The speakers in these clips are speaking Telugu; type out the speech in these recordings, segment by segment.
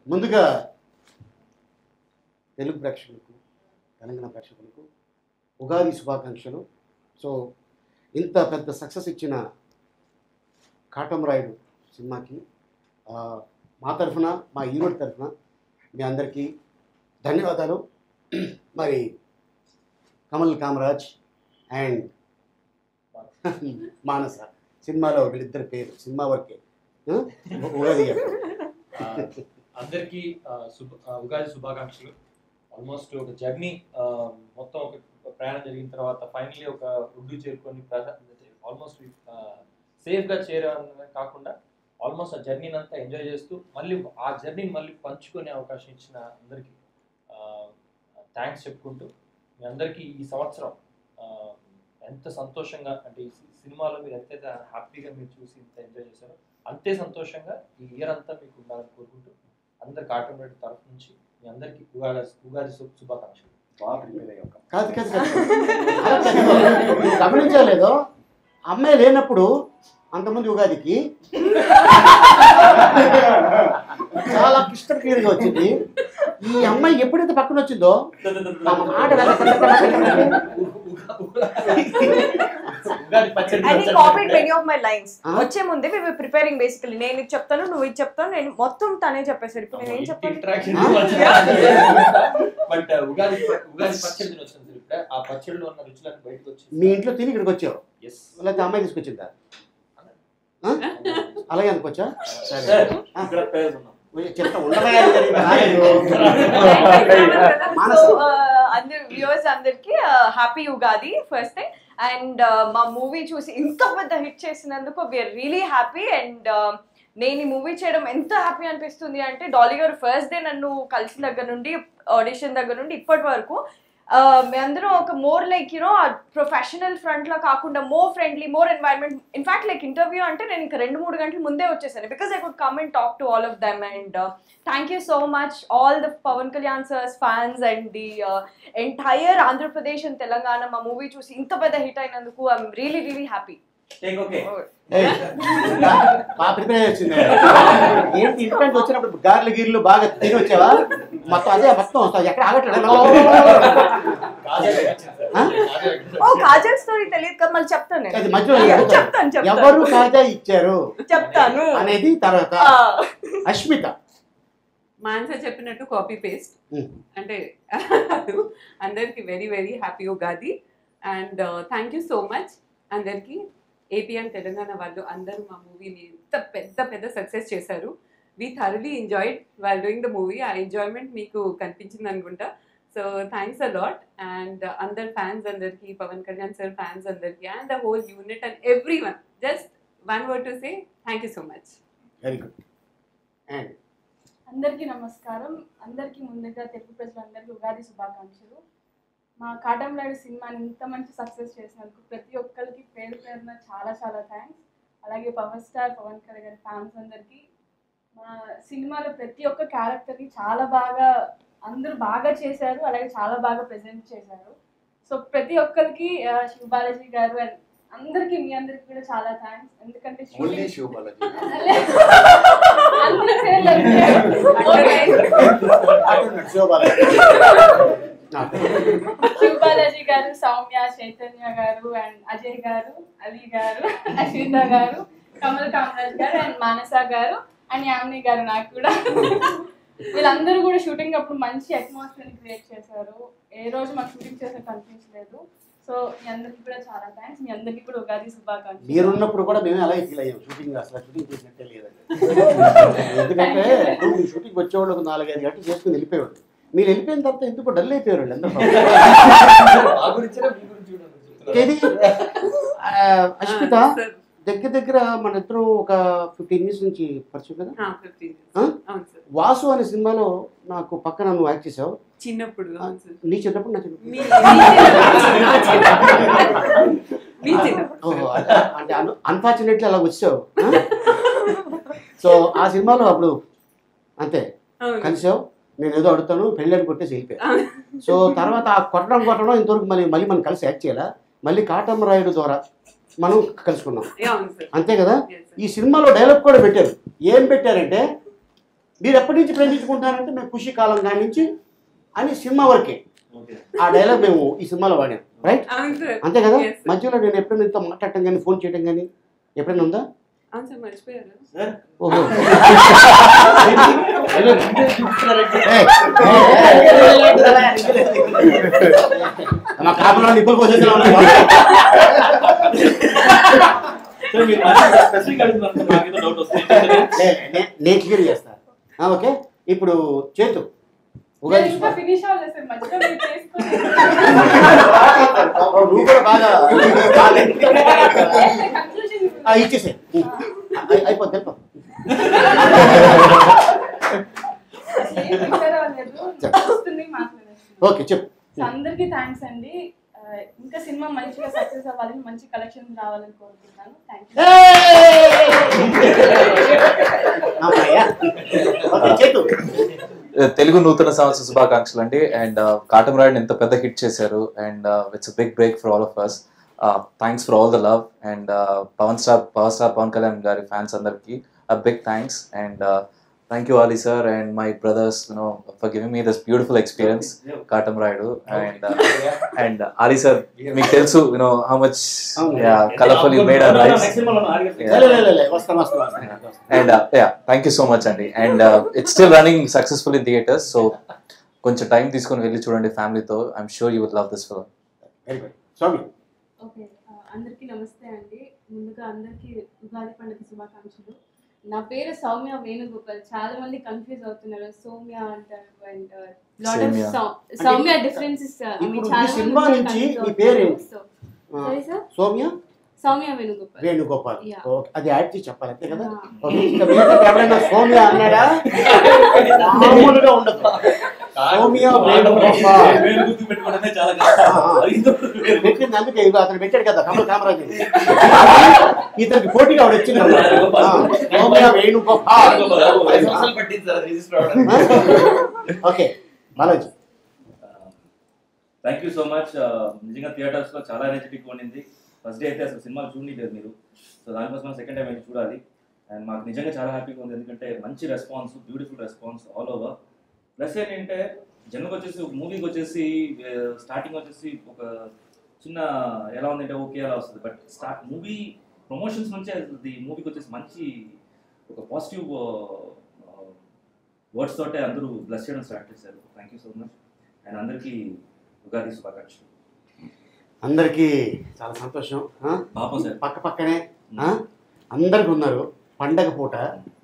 ముందుగా తెలుగు ప్రేక్షకులకు తెలంగాణ ప్రేక్షకులకు ఉగాది శుభాకాంక్షలు సో ఇంత పెద్ద సక్సెస్ ఇచ్చిన కాటమరాయుడు సినిమాకి ఆ, మా తరఫున మా ఈరోడ్ తరఫున మీ అందరికీ ధన్యవాదాలు మరి కమల్ కామరాజ్ అండ్ మానస సినిమాలో వీళ్ళిద్దరి పేరు సినిమా వరకే ఆ? ఉగాది చెప్పండి. ఆ, అందరికీ ఆ, శుభ ఆ, ఉగాది శుభాకాంక్షలు ఆల్మోస్ట్ ఒక జర్నీ మొత్తం ఒక ప్రయాణం జరిగిన తర్వాత ఫైనల్లీ ఒక ఒడ్డు చేరుకొని ఆల్మోస్ట్ సేఫ్గా చేరడమే కాకుండా ఆల్మోస్ట్ ఆ జర్నీని అంతా ఎంజాయ్ చేస్తూ మళ్ళీ ఆ జర్నీని మళ్ళీ పంచుకునే అవకాశం ఇచ్చిన అందరికీ థ్యాంక్స్ చెప్పుకుంటూ మీ అందరికీ ఈ సంవత్సరం ఆ, ఎంత సంతోషంగా అంటే ఈ సి- సినిమాలో మీరు ఎంతైతే హ్యాపీగా మీరు చూసి ఇంత ఎంజాయ్ చేశారో అంతే సంతోషంగా ఈ ఇయర్ అంతా మీకు ఉండాలని కోరుకుంటూ అందరి కార్టూన్ రైట్ తరఫు నుంచి మీ అందరికీ ఉగాది ఉగాది శుభ- శుభాకాంక్షలు బాగా ప్రిపేర్ అయ్యాం కాదు కాదు కాదు అలా కాదు. నువ్వు గమనించలేదో అమ్మాయి లేనప్పుడు అంతమంది ఉగాదికి చాలా క్లిష్టం క్లియర్గా వచ్చింది ఈ అమ్మాయి ఎప్పుడైతే పక్కన వచ్చిందో ఆ మాట Ugadi pachadi and I copied many of my lines Ah. వచ్చే ముందే మేము ప్రిపేరింగ్ బేసికలీ నేను ఇది చెప్తాను నువ్వు ఇది చెప్తాను నేను మొత్తం తనే చెప్పేసాడు ఇప్పుడు నేను ఏం చెప్పాలి బట్ ఉగాది ఉగాది పచ్చడి తిని వచ్చింది సార్ ఇప్పుడే ఆ పచ్చడిలో ఉన్న రుచులన్నీ బయటకు మీ వచ్చింది ఇంట్లో తిని ఇక్కడికి వచ్చావు ఎస్ లేకపోతే అమ్మాయి తీసుకొచ్చిందా ఆ? అలాగే అనుకోవచ్చా సరే సార్ ఆ, ఇక్కడ పేరు ఉన్నాం చెప్తా ఉండవయ్యా అని జరిగింది. రాలేదు. మానస. సో అందరు వ్యూవర్స్ అందరికి happy Ugadi first thing and మా మూవీ చూసి ఇంత పెద్ద హిట్ చేసినందుకు వీఆర్ రియలీ హ్యాపీ అండ్ నేను ఈ మూవీ చేయడం ఎంత హ్యాపీ అనిపిస్తుంది అంటే డాలీ గారు ఫస్ట్ డే నన్ను కలిసిన దగ్గర నుండి ఆడిషన్ దగ్గర నుండి ఇప్పటి వరకు uh, మేమందరం ఒక more like you know professional front లా కాకుండా more friendly more environment in fact like interview అంటే నేను ఇంకా రెండు మూడు గంటల ముందే వచ్చేసాను because I could come and talk to all of them and thank you so much all the Pavan Kalyan sir's fans and the entire Andhra Pradesh and Telangana మా మూవీ చూసి ఇంత పెద్ద హిట్ అయినందుకు I'm really really happy take okay ఏయ్, బాగా ప్రిపేర్ వచ్చింది ఏంటి ఇంటికి వచ్చినప్పుడు గార్లు గీర్లు బాగా తిని వచ్చావా మొత్తం అదే మొత్తం వస్తావు ఎక్కడ ఆగట్లేదు ఆ? ఓ కాజల్ స్టోరీ తెలియదు కదా మళ్ళీ చెప్తాను అది నేను మధ్యలో Yeah, అడుగుతాను. చెప్తాను చెప్తాను ఎవరు కాజా ఇచ్చారు చెప్తాను అనేది తర్వాత ఆ, అష్మిత మాన్స చెప్పినట్టు కాపీ పేస్ట్ Hmm. అంటే అందరికి very very happy Ugadi and thank you so much అందరికి ఏపీ అండ్ తెలంగాణ వాళ్ళు అందరూ మా మూవీని ఎంత పెద్ద పెద్ద సక్సెస్ చేశారు we thoroughly enjoyed while doing the movie ఆ ఎంజాయ్మెంట్ మీకు కనిపించింది అనుకుంటా so thanks a lot and అందరు ఫ్యాన్స్ అందరికి పవన్ కళ్యాణ్ సార్ ఫ్యాన్స్ అందరికి and the whole unit and everyone just one word to say thank you so much very good and అందరికీ నమస్కారం అందరికీ ముందుగా తెలుగు ప్రజలందరికీ ఉగాది శుభాకాంక్షలు మా కాటంలాడి సినిమాని ఇంత మంచి సక్సెస్ చేసినందుకు ప్రతి ఒక్కరికి పేరు పేరున చాలా చాలా థ్యాంక్స్ అలాగే పవర్ స్టార్ పవన్ కళ్యాణ్ గారి ఫ్యాన్స్ అందరికీ మా సినిమాలో ప్రతి ఒక్క క్యారెక్టర్ని చాలా బాగా అందరూ బాగా చేశారు అలాగే చాలా బాగా ప్రజెంట్ చేశారు సో ప్రతి ఒక్కరికి ఆ, శివ బాలాజీ గారు and అందరికీ మీ అందరికి కూడా చాలా థ్యాంక్స్ ఎందుకంటే ఓన్లీ shooting- షూ బాలాజీ అందరి పేర్లు శివ బాలాజీ గారు సౌమ్య చైతన్య గారు అండ్ అజయ్ గారు అలీ గారు అశ్విత గారు కమల్ కామరాజ్ గారు అండ్ మానస గారు అండ్ యామిని గారు నాకు కూడా వీళ్ళందరూ కూడా షూటింగ్ అప్పుడు మంచి అట్మాస్ఫియర్ క్రియేట్ చేశారు ఏ రోజు మాకు షూటింగ్ చేసే కనిపించలేదు సో మీ అందరికీ కూడా చాలా థ్యాంక్స్ మీ అందరికీ కూడా ఉగాది శుభాకాంక్షలు మీరున్నప్పుడు కూడా మేము అలాగే ఫీల్ అయ్యాం షూటింగ్ అసలు షూటింగ్ చేసినట్టే లేదండి ఎందుకంటే ఇప్పుడు మీ షూటింగ్ వచ్చేవాళ్ళు ఒక నాలుగైదు గంటలు చేసుకుని వెళ్ళిపోయేవాళ్ళు మీరు వెళ్ళిపోయిన తర్వాత ఎందుకు డల్ అయిపోయారు వాళ్ళు అందరూ ఆ గురించే మీ గురించి కూడా చెప్తున్నారు. ఏది ఆ, అష్మిత సార్ దగ్గర దగ్గర మన ఇద్దరం ఒక ఫిఫ్టీన్ ఇయర్స్ నుంచి పరిచయం కదా ఫిఫ్టీన్ Huh? అవును సార్ వాసు అనే సినిమాలో నాకు పక్కన నువ్వు యాక్ట్ చేసావు చిన్నప్పుడు అవును సార్ నీ చిన్నప్పుడు నా మీ చిన్నప్పుడు మీ చిన్నప్పుడు ఓహో, అంటే అన్ఫార్చునేట్లీ అలా వచ్చావు సో ఆ సినిమాలో అప్పుడు అంతే అవును. కలిసావు నేను ఏదో అడుగుతాను పెళ్ళని కొట్టేసి వెళ్ళిపోయా సో తర్వాత ఆ కొట్టడం కొట్టడం ఇంతవరకు మళ్ళీ మళ్ళీ మనం కలిసి యాక్ట్ చేయాలా మళ్ళీ కాటం రాయుడు ద్వారా మనం కలుసుకున్నాం Yeah, అవును సార్ అంతే కదా Yes, sir. ఈ సినిమాలో డైలాగ్ కూడా పెట్టారు ఏం పెట్టారంటే మీరు ఎప్పటి నుంచి ప్రేమించుకుంటారంటే మేము ఖుషి కాలం కాడి నుంచి అని సినిమా వరకే ఓకే ఆ డైలాగ్ మేము ఈ సినిమాలో వాడాం రైట్ అవును సార్ అంతే కదా Yes, sir. మధ్యలో నేను ఎప్పుడైనా ఇంత మాట్లాడటం కానీ ఫోన్ చేయడం కానీ ఎప్పుడైనా ఉందా అవును సార్ మర్చిపోయారు సార్ ఓహో మా కాపులో నిప్పులు పోసేసిన సార్ మీరు స్పెసిఫిక్ అడుగుతున్నారు నాకు ఏదో డౌట్ వస్తుంది నేను క్లియర్ చేస్తా ఆ, ఓకే ఇప్పుడు చేతు నేను ఉగాది ఇంకా ఫినిష్ అవ్వలేదు సార్ మధ్యలో మీరు చేసుకొని నువ్వు కూడా బాగా కన్క్లూజన్ ఆ, ఇచ్చేసే అయిపోద్ది వెళ్ళిపో. ఏం ప్రిపేర్ అవ్వలేదు వస్తుంది మాట్లాడేస్తున్నాను ఓకే చెప్పు సో అందరికీ థ్యాంక్స్ అండి ఆ, ఇంకా సినిమా మంచిగా సక్సెస్ అవ్వాలని మంచి కలెక్షన్ రావాలని కోరుకుంటున్నాను థ్యాంక్ యూ అమ్మయ్యా. ఓకే చేతు తెలుగు నూతన సంవత్సర శుభాకాంక్షలు అండి అండ్ కాటమరాయుడు ఎంత పెద్ద హిట్ చేశారు and it's big break for all of us thanks for all the love and Pavan star power star Pavan Kalyan గారి ఫ్యాన్స్ అందరికి big thanks and thank you Ali sir and my brothers you know for giving me this beautiful experience Katamarayudu and and Ali sir మీకు తెలుసు you know how much colourful you made our life next సినిమాలో ఆడియో లే, లే, లే, లే, వస్తాను వస్తాను వస్తాను and yeah thank you so much అండి and it's still running successful in theatres so కొంచెం టైం తీసుకొని వెళ్ళి చూడండి ఫ్యామిలీతో I'm sure you would love this film very good Swami okay ఆ, అందరికీ నమస్తే అండి ముందుగా అందరికీ ఉగాది పండుగ శుభాకాంక్షలు నా పేరు సౌమ్య వేణుగోపాల్ చాలా మంది కన్ఫ్యూజ్ అవుతున్నారు సౌమ్య అంటారు and lot Saumya. Of Saumya differences ఇప్పుడు ఈ సినిమా నుంచి నీ పేరు ఏంటి? ఆ, సరే sir Saumya Saumya Venugopal Venugopal Yeah. Okay, అది యాడ్ చేసి చెప్పాలి అంతే కదా Yeah. ఓకే, ఇంకా మీతో ఎవరైనా సౌమ్య అన్నాడా మామూలుగా ఉండదు సౌమ్య వేణుగోపాల్ వేలు గుర్తు పెట్టుకోవడమే చాలా కష్టం అది ఇంతకు వేలు గుర్తు. పెట్టింది అందుకే ఇదిగో అతను పెట్టాడు కదా కమల్ కామరాజ్ ఇతనికి పోటీగా ఆవిడ వచ్చింది కదా. ఆ, సౌమ్య వేణుగోపాల్ ఐదు సంవత్సరాలు పట్టింది సార్ రిజిస్టర్ అవడానికి okay Balaji thank you so much నిజంగా థియేటర్స్ లో చాలా ఎనర్జెటిక్ ఉండింది ఫస్ట్ డే అయితే అసలు సినిమా చూడలేదు మీరు సో దానికోసం సెకండ్ టైం వెళ్ళి చూడాలి అండ్ మాకు నిజంగా చాలా హ్యాపీగా ఉంది ఎందుకంటే మంచి response beautiful response all over plus ఏంటంటే జనరల్గా వచ్చేసి మూవీకి వచ్చేసి స్టార్టింగ్ వచ్చేసి ఒక చిన్న ఎలా ఉందంటే ఓకే అలా వస్తుంది బట్ స్టార్ట్ మూవీ ప్రమోషన్స్ నుంచే అది మూవీకి వచ్చేసి మంచి ఒక పాజిటివ్ వర్డ్స్ తోటే అందరూ బ్లస్ చేయడం స్టార్ట్ చేశారు thank you so much and అందరికీ ఉగాది శుభాకాంక్షలు అందరికీ చాలా సంతోషం ఆ? పాపం సార్ పక్క పక్కనే ఆ? అందరికి ఉన్నారు పండగ పూట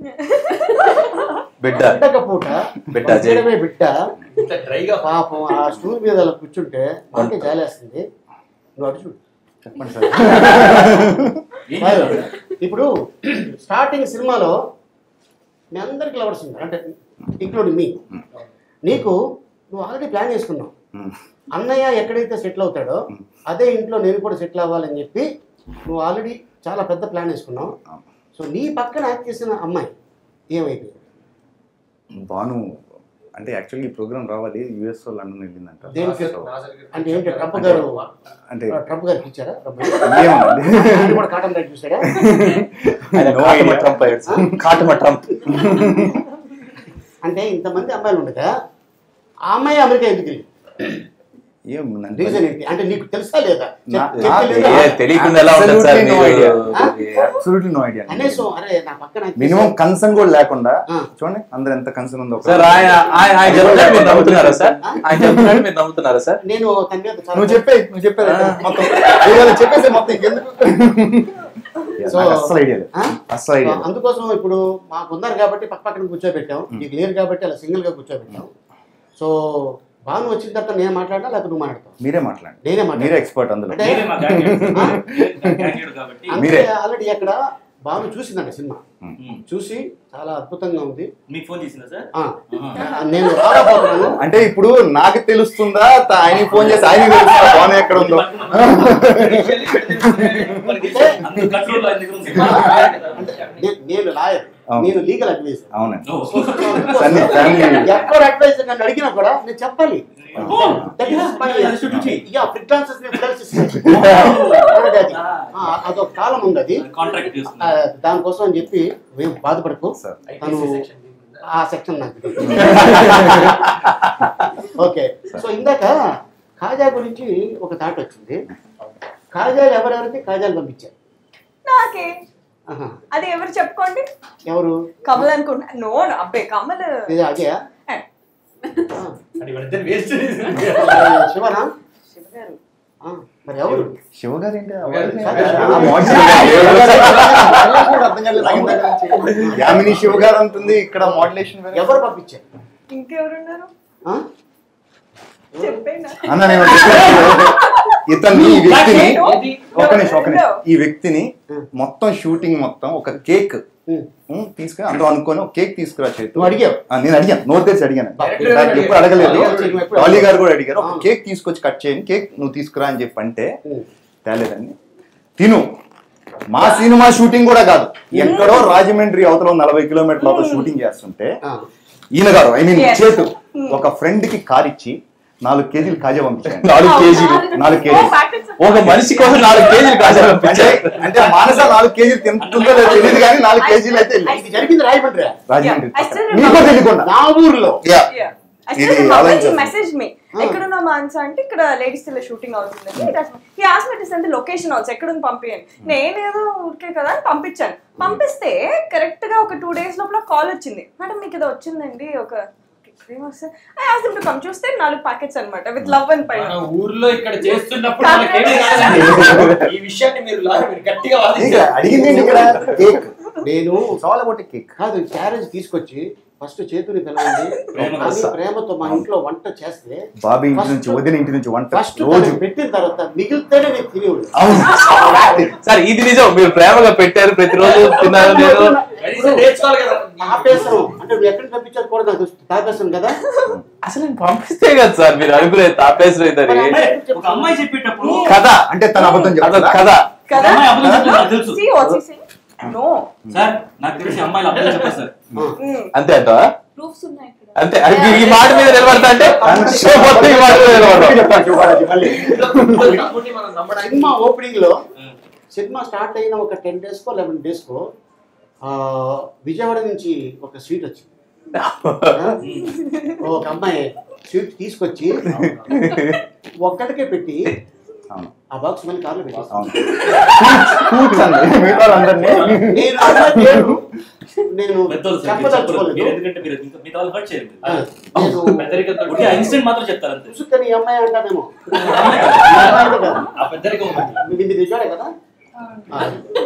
బిడ్డ పండగ పూట బిడ్డ జై పండగమే బిడ్డ ఇంత డ్రైగా పాపం ఆ స్టూల్ మీద అలా కూర్చుంటే మనకే జాలేస్తుంది నువ్వు అటు చూడు చెప్పండి సార్ ఏం కాదు. చేయాలి సార్? ఇప్పుడు స్టార్టింగ్ సినిమాలో మీ అందరికి లవర్స్ ఉన్నారు అంటే ఇంక్లూడింగ్ మీ నీకు నువ్వు ఆల్రెడీ ప్లాన్ చేసుకున్నావు అన్నయ్య ఎక్కడైతే సెటిల్ అవుతాడో అదే ఇంట్లో నేను కూడా సెటిల్ అవ్వాలని చెప్పి నువ్వు ఆల్రెడీ చాలా పెద్ద ప్లాన్ వేసుకున్నావు సో నీ పక్కన యాక్ట్ చేసిన అమ్మాయి ఏమైపోయింది భాను అంటే యాక్చువల్లీ ఈ ప్రోగ్రామ్ రావాలి యుఎస్ లో లండన్ వెళ్ళిందంట దేనికి So, అంటే ఏంటి ట్రంప్ గారు అంటే ట్రంప్ గారికి ఇచ్చారా ఏమోనండి. ఆయన కూడా కాటన్ రైట్ చూసాడా ఆయన No కాటమ idea. ట్రంప్ అయ్యాడు సార్. కాటమ ట్రంప్ అంటే ఇంతమంది అమ్మాయిలు ఉండగా ఆ అమ్మాయి అమెరికా ఎందుకు వెళ్ళింది ఏమోనండి. రీజన్ ఏంటి అంటే నీకు తెలుసా లేదా నా- చెప్- చెప్పి నాకు లేదా? ఏ తెలియకుండా ఎలా ఉంటుంది సార్ Absolutely no మీరు idea. Absolutely no idea. కనీసం అరే నా పక్కన యాక్ట్ మినిమం చేసే- కన్సర్న్ కూడా లేకుండా ఆ. చూడండి అందరు ఎంత కన్సర్న్ ఉందో సార్ ఆయన ఆయన ఆయన చెప్తున్నాడు మీరు నమ్ముతున్నారా సార్ ఆయన చెప్తున్నాడు మీరు నమ్ముతున్నారా సార్ నేను తన మీద చాలా నువ్వు చెప్పే నువ్వు చెప్పేది అయితే మొత్తం ఇవాళ చెప్పేసి మొత్తం ఇంకెందుకు So- నాకు అస్సలు ఐడియా లేదు ఆ? అస్సలు ఐడియా లేదు అందుకోసం ఇప్పుడు మాకు ఉన్నారు కాబట్టి పక్క పక్కన కూర్చోబెట్టాం నీకు లేరు కాబట్టి అలా సింగిల్ గా కూర్చోబెట్టాం సో భాను వచ్చిన తర్వాత నేను మాట్లాడా లేకపోతే నువ్వు మాట్లాడతావు మీరే మాట్లాడండి నేనే మీరే మాట్లాడతా ఎక్స్పర్ట్ అందులో అంటే- మీరే మా gang leader. ఆ? Gang leader కాబట్టి అంటే మీరే. ఆల్రెడీ అక్కడ భాను చూసిందండి సినిమా ఉమ్. చూసి చాలా అద్భుతంగా ఉంది మీకు ఫోన్ చేసిందా సార్ ఆ, ఆహా. నేను రాబోతున్నాను అంటే ఇప్పుడు నాకు తెలుస్తుందా త- ఆయనకి ఫోన్ చేసి ఆయన తెలుస్తుందా బాను ఎక్కడ ఉందో అంత control లో ఆయన దగ్గర ఉంది. నే- నేను లాయర్ అవును. నేను లీగల్ అడ్వైజర్ అవునండి ఓ. సన్ని ఫ్యామిలీ ఎవరు అడ్వైజర్ నన్ను అడిగినా కూడా నేను చెప్పాలి ఓ. That is my- అది should be. Yeah, freelancers ని freelance system. అది అది. ఆ, అదొక కాలం ఉంది అది కాంట్రాక్ట్ ఆ, చేస్తున్నారు దానికోసం అని చెప్పి మేము బాధపడకు సార్ తను ఐపీసీ సెక్షన్ ఆ సెక్షన్ నాకు తెలియదు. ఓకే సో ఇందాక కాజా గురించి ఒక థాట్ వచ్చింది కాజాలు ఎవరెవరికి కాజాలు పంపించారు నాకే ఆహా. అది ఎవరు చెప్పుకోండి ఎవరు కమల్ అనుకుంటా నో అబ్బే కమల్ ఇది అదే ఏ, అది వాళ్ళిద్దరు వేస్ట్ శివనా శివ గారు ఆ, మరి ఎవరు శివ గారు ఏంటి ఆ గారు. వాయిస్ కాదు, ఏంటి? శివ ఆ గారు. modulation. అర్థం కాలేదు నాకు ఇందాక నుంచి. యామిని శివ గారు అంటుంది ఇక్కడ మోడ్యులేషన్ ఎవరు పంపించారు ఇంకెవరున్నారు ఆ? చెప్పేనా అన్న నేను ఒకటి చెప్తాను. ఇతన్ని ఈ వ్యక్తిని ఏది? ఒక నిమిషం ఒక నిమిషం ఈ వ్యక్తిని మొత్తం షూటింగ్ మొత్తం ఒక కేక్ ఉమ్. తీసుకుని అందరూ అనుకొని ఒక కేక్ తీసుకురా చేతు నువ్వు అడిగావు ఆ, నేను అడిగాను నోట్ తెరిచి అడిగాను Director నాకు గారు ఎప్పుడు అడగలేదు అడిగారు. ఎప్పుడు డాలీ గారు కూడా అడిగారు ఒక ఆ. కేక్ తీసుకొచ్చి కట్ చేయండి కేక్ నువ్వు తీసుకురా అని చెప్పి అంటే ఉమ్. తేలేదండి తిను మా సినిమా షూటింగ్ కూడా కాదు ఎక్కడో రాజమండ్రి అవతల నలభై కిలోమీటర్ల అవతల షూటింగ్ చేస్తుంటే ఆ. ఈయన గారు ఐ మీన్ Yes. చేతు ఒక ఫ్రెండ్ కి కార్ ఇచ్చి నాలుగు కేజీలు కాజా పంపించాను నాలుగు కేజీలు నాలుగు ఓ, కేజీలు packets. ఒక మనిషి కోసం నాలుగు కేజీలు కాజా అంటే పంపించారు అంటే మానస నాలుగు కేజీలు తింటుందో లేదో తెలియదు కానీ నాలుగు కేజీలు అయితే వెళ్ళాయి. ఇది జరిగింది రాయమండ్రి రాజమండ్రి Yeah, I still మీకు remember. తెలియకుండా నా ఊర్లో Yeah. Yeah. I ఇది still remember ఆలోచించాలి. he messaged me. Ah. ఎక్కడున్నా మాన్స అంటే ఇక్కడ లేడీస్ తెల్ల షూటింగ్ అవుతుంది ఈ as me send location also ఎక్కడుంది పంపించండి నేను ఏదో ఊరికే కదా అని పంపించాను పంపిస్తే కరెక్ట్ గా ఒక టూ డేస్ లోపల కాల్ వచ్చింది మేడం మీకు ఏదో వచ్చిందండి ఒక క్రీమ్ వస్తే కమ్ చూస్తే నాలుగు ప్యాకెట్స్ అన్నమాట విత్ లవ్ అండ్ పైన మన ఊర్లో ఇక్కడ చేస్తున్నప్పుడు కాదు. మనకేమీ కాదండి. ఈ విషయాన్ని మీరు లా- మీరు గట్టిగా ఇంకా వాదించారు అడిగింది ఏంటి ఇక్కడ కేక్ నేను చాలా ఒకటి కేక్ కాదు క్యారేజ్ తీసుకొచ్చి ఫస్ట్ చేతుని పిలవండి ప్రేమగా అని వస్తా. ప్రేమతో మా ఇంట్లో వంట చేస్తే బాబీ ఇంటి First- నుంచి వదిన ఇంటి నుంచి వంట ఫస్ట్ రోజు పెట్టిన తర్వాత మిగిలితేనే నేను తినేవాడు అవును సార్ ఇది నిజం మీరు ప్రేమగా పెట్టారు ప్రతిరోజు తిన్నారు నేను కనీసం నేర్చుకోవాలి కదా తాపేస్తాను అంటే నువ్వు ఎక్కడికి పంపించారు కూడా నాకు తెలుసు. తాపేస్తాను కదా అసలు నేను పంపిస్తే కదా సార్ మీరు అనుకునేది తాపేశ్వర ఇద్దరి ఒక అమ్మాయి చెప్పేటప్పుడు కథ అంటే తన అబద్ధం అదొక చెప్తుందా? కథ కదా అమ్మాయి అబద్ధం చెప్తుంది నాకు తెలుసు See what he's saying? No. Sir నాకు తెలిసి అమ్మాయిలు అబద్ధం చెప్పారు సార్ Mm. అంతే అంట ప్రూఫ్స్ ఉన్నాయి ఇక్కడ అంతే అది ఈ మాట మీద నిలబడతా అంటే షో మొత్తం ఈ మాట మీద నిలబడతాం చెప్తాను శివరాజు మళ్ళీ. కాబట్టి మనం నమ్మడానికి సినిమా ఓపెనింగ్ లో సినిమా స్టార్ట్ అయిన ఒక టెన్ డేస్ కో లెవెన్ డేస్ కో ఆ, విజయవాడ నుంచి ఒక స్వీట్ వచ్చింది ఆ? ఒక అమ్మాయి స్వీట్ తీసుకొచ్చి ఒక్కడికే పెట్టి అవును ఆ బాక్స్ మళ్ళీ కార్లో పెట్టేసి అవును కూర్చోండి మిగతా వాళ్ళందరినీ నేను అన్న పేరు నేను పెద్దోళ్ళు సార్ మీరు చెప్పరు. చెప్పదలుచుకోలేదు మీరు ఎందుకంటే మీరు ఇంకా మిగతా వాళ్ళు హర్ట్ చేయరు ఆ, నేను పెద్దరికంతో ఒకటి ఆ ఇన్సిడెంట్ మాత్రం చెప్తారు అంతే చూసుకొని ఈ అమ్మాయి అంటానేమో ఈ అమ్మాయి అంటే కదా ఆ పెద్దరికం ఉంది మీది మీది విజయవాడే కదా ఆ,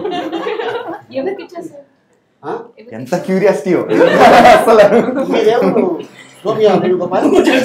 ఎవరికి ఇచ్చేసారు ఆ? ఎంత క్యూరియాసిటీ అసలు మీదేమో సోమియా వేణుగోపాల్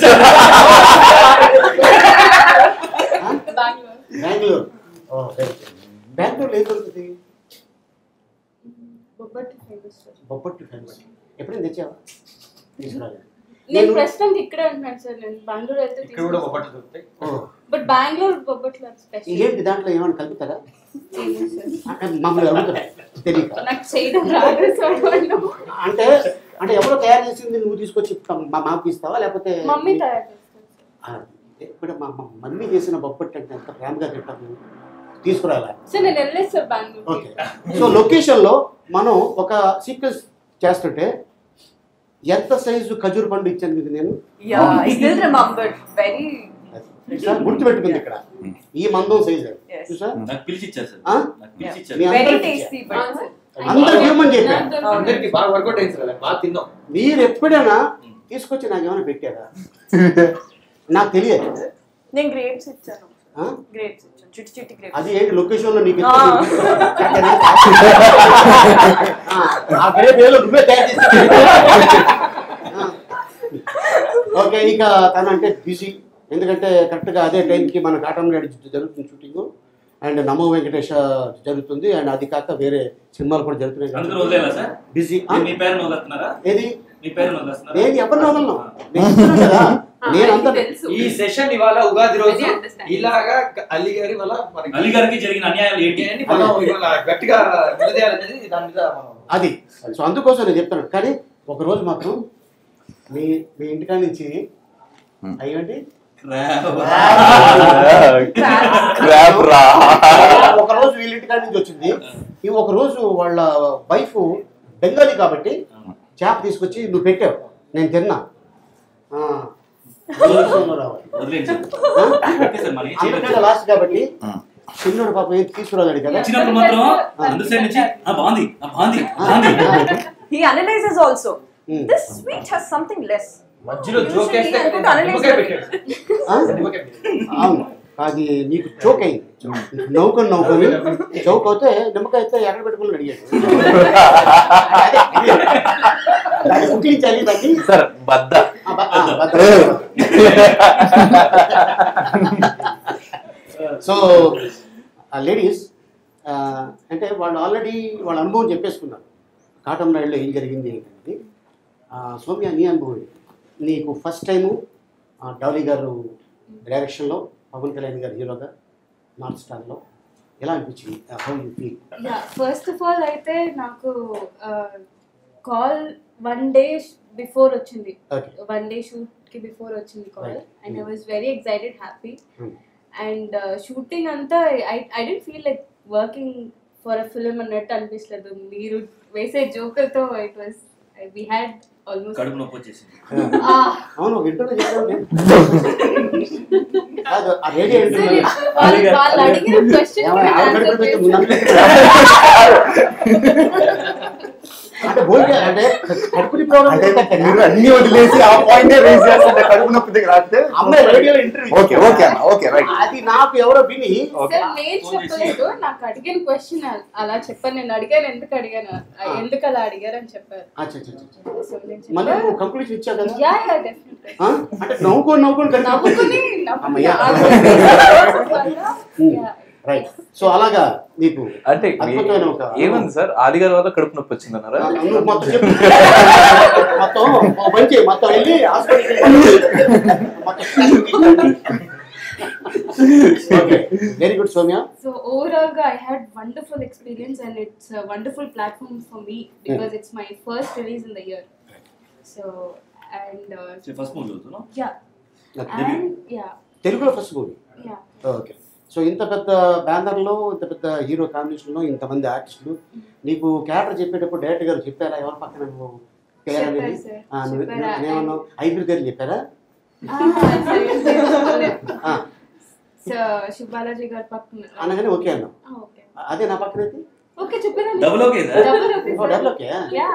బెంగళూరు బెంగళూరు ఓ, very good. బెంగళూరులో ఏం దొరుకుతుంది బొబ్బట్టు ఫేమస్ బొబ్బట్టు ఫేమస్ ఎప్పుడైనా తెచ్చావా తీసుకురాలేదు నేను నేను ప్రస్తుతానికి ఇక్కడే ఉంటున్నాను సార్ నేను బెంగళూరు అయితే ఇక్కడ కూడా బొబ్బట్లు దొరుకుతాయి ఓ, బట్ బెంగళూరు బొబ్బట్లు స్పెషల్ ఏంటి దాంట్లో ఏమైనా కలుపుతారా అంటే మమ్మల్ని అడుగుతారా తెలియక నాకు చేయడం రాదు సార్ వాళ్ళు అంటే అంటే ఎవరో తయారు చేసింది నువ్వు తీసుకొచ్చి మా మాకు ఇస్తావా లేకపోతే మమ్మీ తయారు చేస్తారు ఆ, ఇక్కడ మా మా మమ్మీ చేసిన బొబ్బట్టు అంటే ఎంత ప్రేమగా తింటాం మేము తీసుకురాలా సార్ నేను వెళ్ళలేదు sir Bengaluru okay so location లో మనం ఒక సీక్వెన్స్ చేస్తుంటే ఎంత సైజు ఖజూర్ పండు ఇచ్చాను మీకు నేను Yeah, I still remember. Very. Sir గుర్తుపెట్టుకుంది ఇక్కడ ఈ మందం సైజు Yes. చూసా నాకు పిలిచి ఇచ్చారు సార్ ఆ? నాకు పిలిచి ఇచ్చారు మీ Very అందరికీ tasty, but. అందరికి ఇవ్వమని చెప్పాను నాకు దొరికింది. అందరికి బాగా వర్కౌట్ అయింది సార్ బాగా తిన్నాం మీరు ఎప్పుడైనా తీసుకొచ్చి నాకు ఏమైనా పెట్టారా నాకు తెలియదు నేను గ్రేప్స్ ఇచ్చాను ఆ? గ్రేప్స్ ఇచ్చాను చిట్టి చిట్టి గ్రేప్స్ అది ఏంటి లొకేషన్ లో నీకు ఆ. ఆ, ఆ గ్రేప్ ఏదో నువ్వే తయారు చేసి ఓకే ఇక తను అంటే బిజీ ఎందుకంటే కరెక్ట్గా అదే టైంకి మన కాటం నాయుడు జరుగుతుంది షూటింగ్ అండ్ నమో వెంకటేశ జరుగుతుంది అండ్ అది కాక వేరే సినిమాలు కూడా అందుకని జరుగుతున్నాయి వదిలేలా సార్ బిజీ మీరు మీ పేరుని వదిలేస్తున్నారా ఏది మీ పేరుని వదిలేస్తున్నారా నేను ఎవరిని వదలను నేను చెప్తున్నాను కదా నేను అంత తెలుసు ఈ సెషన్ ఇవాళ ఉగాది రోజు Very understanding. ఇలాగా అల్లి గారి వల్ల మనకి అలీ గారికి జరిగిన అన్యాయాలు ఏంటి ఏంటి మనం ఇవాళ గట్టిగా నిలదీయాలనేది దాని మీద మనం అది సో అందుకోసం నేను చెప్తాను కానీ ఒక రోజు మాత్రం మీ మీ ఇంటికాడ నుంచి అయ్యండి క్రాప్ రా ఒక రోజు వీళ్ళ ఇంటికాడ నుంచి వచ్చింది ఈ ఒక రోజు వాళ్ళ వైఫ్ బెంగాలీ కాబట్టి చేప తీసుకొచ్చి నువ్వు పెట్టావు నేను తిన్నా ఆ, ఈ విషయంలో రావాలి. వదిలేండి సార్ ఆ? ఓకే సార్ మరి ఏం చేయలేదు అందుకనే సార్. లాస్ట్ కాబట్టి ఆ. చిన్నోడు పాపం ఏం తీసుకురాలేడు కదా వచ్చినప్పుడు మాత్రం అందరి సైడ్ నుంచి ఆ బాగుంది ఆ బాగుంది బాగుంది He analyzes also. Hmm. This sweet has something less. మధ్యలో జోక్ వేస్తే Usually I put నిమ్మకాయ analyze పెట్టాడు ఆ? నిమ్మకాయ పెట్టాడు. అవును అది నీకు చోక్ అయింది నవ్వుకొని నవ్వుకొని చౌక్ అవుతే నిమ్మకాయ అయితే ఎక్కడ పెట్టుకుని అడిగాడు దాన్ని కుక్కించాలి దాన్ని సార్ బద్ద ఆ, బ- ఆ, బద్ద. సో ఆ లేడీస్ అంటే వాళ్ళు ఆల్రెడీ వాళ్ళ అనుభవం చెప్పేసుకున్నారు కాటన్ రైడ్లో ఏం జరిగింది ఏంటంటే ఆ, సౌమ్య నీ అనుభవం ఏంటి? నీకు ఫస్ట్ టైము డౌలీ గారు డైరెక్షన్లో పవన్ కళ్యాణ్ గారు హీరోగా నార్త్ స్టార్లో ఎలా అనిపించింది how you feel yeah first of all అయితే నాకు కాల్ వన్ డే బిఫోర్ వచ్చింది ఓకే వన్ డే షూట్ కి బిఫోర్ వచ్చింది call Right. And I was very excited happy Hmm. And shooting అంతా I I didn't feel like working for a film అన్నట్టు అనిపించలేదు మీరు వేసే జోకులతో it was we had almost కడుపు నొప్పి వచ్చేసింది అవును వింటూనే చెప్పాను నేను. కాదు, ఆ రేడియో వింటున్నాను. వాళ్ళు అడిగిన క్వశ్చన్ ఏమయ్య, ఆవిడ కడుపులో పెట్టి ముందు అంటే భోజనం అంటే కడుపుని ప్రాబ్లం అంటే మీరు అన్ని వదిలేసి ఆ పాయింట్ రేస్ చేస్తుంటే కడుపు నొప్పి దగ్గర రాస్తే అమ్మాయి రేడియోలో ఇంటర్వ్యూ ఓకే ఓకే అన్న ఓకే రైట్ అది నాకు ఎవరో విని సార్ నేను చెప్పలేదు నాకు అడిగిన క్వశ్చన్ అలా చెప్పాను నేను అడిగాను ఎందుకు అడిగాను ఎందుకు అలా అడిగారు అని చెప్పారు అచ్చా, అచ్చా, అచ్చా. సో నేను మళ్ళీ చెప్పాను నువ్వు కంక్లూజన్ ఇచ్చావు కదా యా యా డెఫినెట్లీ ఆ? అంటే నవ్వుకొని నవ్వుకొని కడుపు నవ్వుకుని అమ్మయ్య. రైట్ సో అలాగా నీకు అంటే అద్భుతమైన ఒక ఏముంది సార్ ఆది గారి వల్ల కడుపు నొప్పి వచ్చిందన్నారా నువ్వు మొత్తం చెప్పు మొత్తం ఓ పని చేయి మొత్తం వెళ్ళి హాస్పిటల్కి very good Soumya so overall గా I had wonderful experience and it's wonderful platform for me because it's my first release in the year so and first movie చదువుతున్నాం యా అండ్ యా తెలుగులో first movie yeah okay so ఇంత పెద్ద బ్యానర్లో ఇంత పెద్ద హీరో కాంబినేషన్లో ఇంతమంది ఆర్టిస్టులు నీకు క్యారెక్టర్ చెప్పేటప్పుడు డైరెక్టర్ గారు చెప్పారా ఎవరి పక్కన నువ్వు పేరు చెప్పారు అనేది సార్. ఆ, నువ్వు- చెప్పారా? నేనేమన్నావు ఐదుగురు పేర్లు చెప్పారా ఆ, సో శుభాలాజీ గారి పక్కన అనగానే ఓకే అన్నావు ఓకే అదే నా పక్కన అయితే ఓకే చెప్పాను double okay sir double okay oh double okay yeah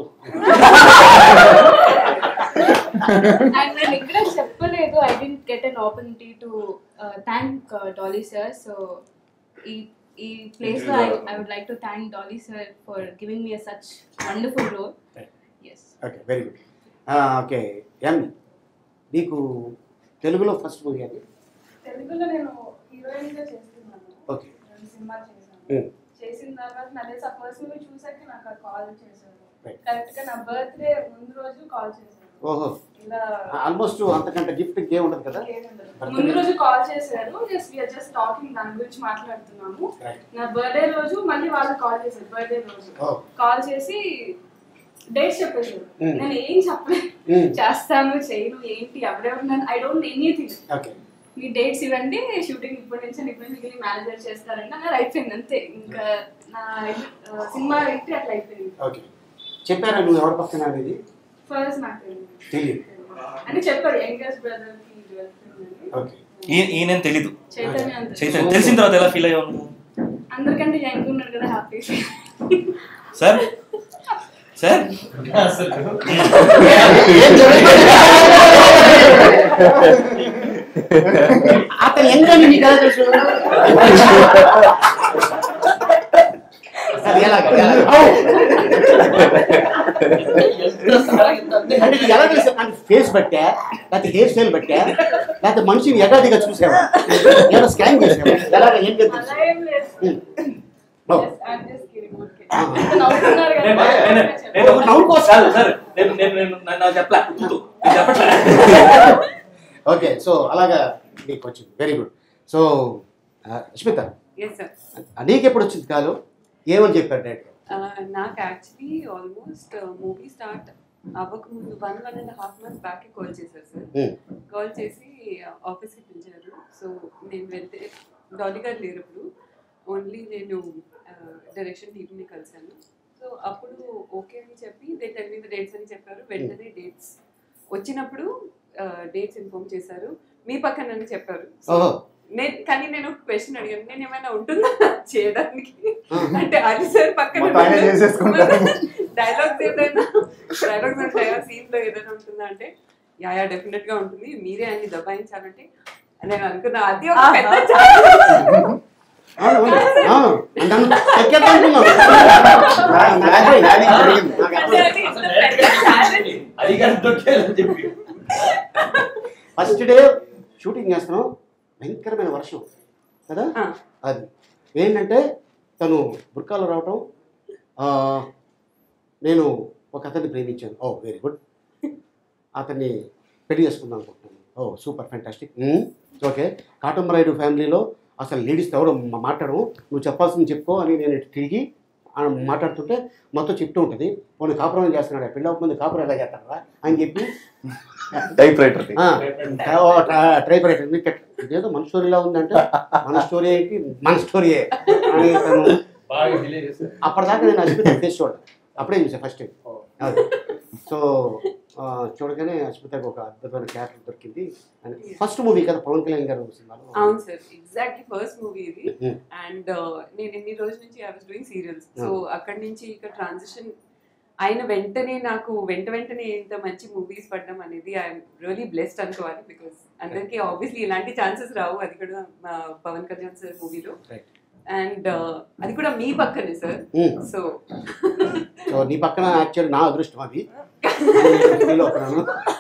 and నేను ఇక్కడ చెప్పలేదు I didn't get an opportunity to thank Dolly sir so ఈ ఈ ప్లేస్ లో I would like to thank Dolly sir for giving me such wonderful role yes okay very good okay ఎం నీకు తెలుగులో ఫస్ట్ మూవీ అది తెలుగులో నేను హీరోయిన్ గా చేస్తున్నాను ఓకే రెండు సినిమాలు చేశాను Hmm. చేసిన తర్వాత నా తెలిసి ఆ పర్సన్ చూసాక నాకు ఆ కాల్ చేశారు Right. కరెక్ట్ గా నా బర్త్డే ముందు రోజు కాల్ చేశారు ఓహో ఇలా ఆల్మోస్ట్ అంతకంటే గిఫ్ట్ ఇంకేం ఉండదు కదా ముందు రోజు కాల్ చేశారు జస్ట్ వీఆర్ జస్ట్ టాకింగ్ దాని గురించి మాట్లాడుతున్నాము Right. నా బర్త్డే రోజు మళ్ళీ వాళ్ళు కాల్ చేశారు బర్త్డే రోజు Oh. కాల్ చేసి డేట్స్ చెప్పేశారు Hmm. నేను ఏం చెప్పలేదు Hmm. చేస్తాను చేయను ఏంటి ఎవరెవరు ఐ డోంట్ ఎనీథింగ్ ఓకే మీ డేట్స్ ఇవ్వండి షూటింగ్ ఇప్పటి నుంచి ఇప్పటి నుంచి మేనేజర్ చేస్తారంటే అన్నారు అయిపోయింది అంతే ఇంకా నా ఆ, సినిమా ఏంటి అట్లా అయిపోయింది ఓకే చెప్పారా నువ్వు ఎవరి పక్కన అనేది ఫస్ట్ నాకు తెలియదు. తెలియదు అని చెప్పారు యంగెస్ట్ బ్రదర్ కి ఇది వెళ్తుందని. ఓకే ఈ- ఈయన తెలీదు చైతన్య అంత చైతన్య తెలిసిన తర్వాత ఎలా ఫీల్ అయ్యావు నువ్వు అందరికంటే యంగ్ ఉన్నాడు కదా హ్యాపీ సార్ సార్ అతను ఎంతని నీకు ఎలా తెలుసు అది ఎలాగ ఎలాగ? అంటే ఇది ఎలా తెలుసు అంటే ఫేస్ బట్టా లేకపోతే హెయిర్ స్టైల్ బట్టా లేకపోతే మనిషిని యథాదిగా చూసావా ఏమైనా స్కాన్ చేసావా ఎలాగ ఏం తెలుసు అలా ఏం లేదు Hmm. Oh. Just- I'm just kidding, okay. అంత నవ్వుతున్నారు కదా. నేను- నేను- నేను- నేను ఒక నవ్వు కోసం. సార్ సార్ నేను నేను నేను నా- నాకు చెప్పలే కూతు నేను చెప్పట్లే ఓకే సో అలాగా నీకు వచ్చింది very good so Smita yes sir నీకు ఎప్పుడు వచ్చింది కాదు ఏమని చెప్పారు డైరెక్టర్ నాకు యాక్చువల్లీ ఆల్మోస్ట్ మూవీ స్టార్ట్ అవ్వకముందు one one and half month back call చేశారు సార్ కాల్ చేసి ఆఫీస్కి పిలిచారు సో నేను వెళ్తే డాలీ గారు లేరు ఇప్పుడు ఓన్లీ నేను డైరెక్షన్ టీమ్ని కలిశాను సో సో అప్పుడు ఓకే అని చెప్పి దే టెల్ మీ డేట్స్ అని చెప్పారు వెంటనే డేట్స్ వచ్చినప్పుడు డేట్స్ ఇన్ఫార్మ్ చేశారు మీ పక్కన అని చెప్పారు So, ఓహో నేను కానీ నేను ఒక క్వశ్చన్ అడిగాను నేను ఏమైనా ఉంటుందా చేయడానికి ఆ. అంటే అది సార్ పక్కన మొత్తం ఆయనే చేసేసుకుంటారు. డైలాగ్స్ ఏదైనా డైలాగ్స్ ఉంటాయా సీన్ లో ఏదైనా ఉంటుందా అంటే యా యా డెఫినెట్ గా ఉంటుంది మీరే అన్ని దబాయించాలంటే నేను అనుకున్నా అది ఒక పెద్ద challenge. అవును, అవును. అవును. అంటే అంత ఎక్కేద్దాం అనుకున్నాం. Planning- planning జరిగింది. నాకు అంటే అర్థం. అది ఇంత పెద్ద challenge. అది కానీ దొక్కేయాలని చెప్పి ఫస్ట్ డే షూటింగ్ చేస్తున్నాం భయంకరమైన వర్షం కదా ఆ. అది ఏంటంటే తను బుర్కాలో రావటం ఆ, నేను ఒక అతన్ని ప్రేమించాను ఓ వెరీ గుడ్ అతన్ని పెళ్లి చేసుకుందాం అనుకుంటున్నాను oh super fantastic okay Katamarayudu ఫ్యామిలీలో అసలు లేడీస్ ఎవరు మా- మాట్లాడము నువ్వు చెప్పాల్సింది చెప్పుకో అని నేను ఇటు తిరిగి ఆ మాట్లాడుతుంటే మొత్తం చెప్తూ ఉంటుంది పోనీ కాపురం చేస్తున్నాడు పెళ్ళి అవ్వకముందు కాపురం ఎలా చేస్తారా అని చెప్పి టైప్ రైటర్ ట్రైప్ రైటర్ ఇదేదో మన స్టోరీలా ఉందంటే మన స్టోరీ ఏంటి మన స్టోరీయే అని తను బాగా డిలే చేస్తారు అప్పటిదాకా నేను అస్మిత ఫేస్ చూడ అప్పుడే చూసా ఫస్ట్ టైం అది సో ఆ, చూడగానే అస్మితకు ఒక అద్భుతమైన క్యారెక్టర్ దొరికింది అండ్ ఫస్ట్ మూవీ కదా పవన్ కళ్యాణ్ గారు సినిమాలో అవును సార్ ఎగ్జాక్ట్లీ ఫస్ట్ మూవీ ఇది Hmm. అండ్ నేను ఎన్ని రోజుల నుంచి I was doing serials so Hmm. అక్కడి నుంచి ఇక ట్రాన్సిషన్ ఆయన వెంటనే నాకు వెంట వెంటనే ఇంత మంచి మూవీస్ పడడం అనేది ఐఎమ్ రియలీ బ్లెస్డ్ అనుకోవాలి బికాస్ అందరికీ ఆబ్వియస్లీ ఇలాంటి ఛాన్సెస్ రావు అది కూడా మా పవన్ కళ్యాణ్ సార్ మూవీలో Right. అండ్ అది కూడా మీ పక్కనే సార్ ఉమ్. సో సో నీ పక్కన యాక్చువల్ నా అదృష్టం అది ఫీల్ అవుతున్నాను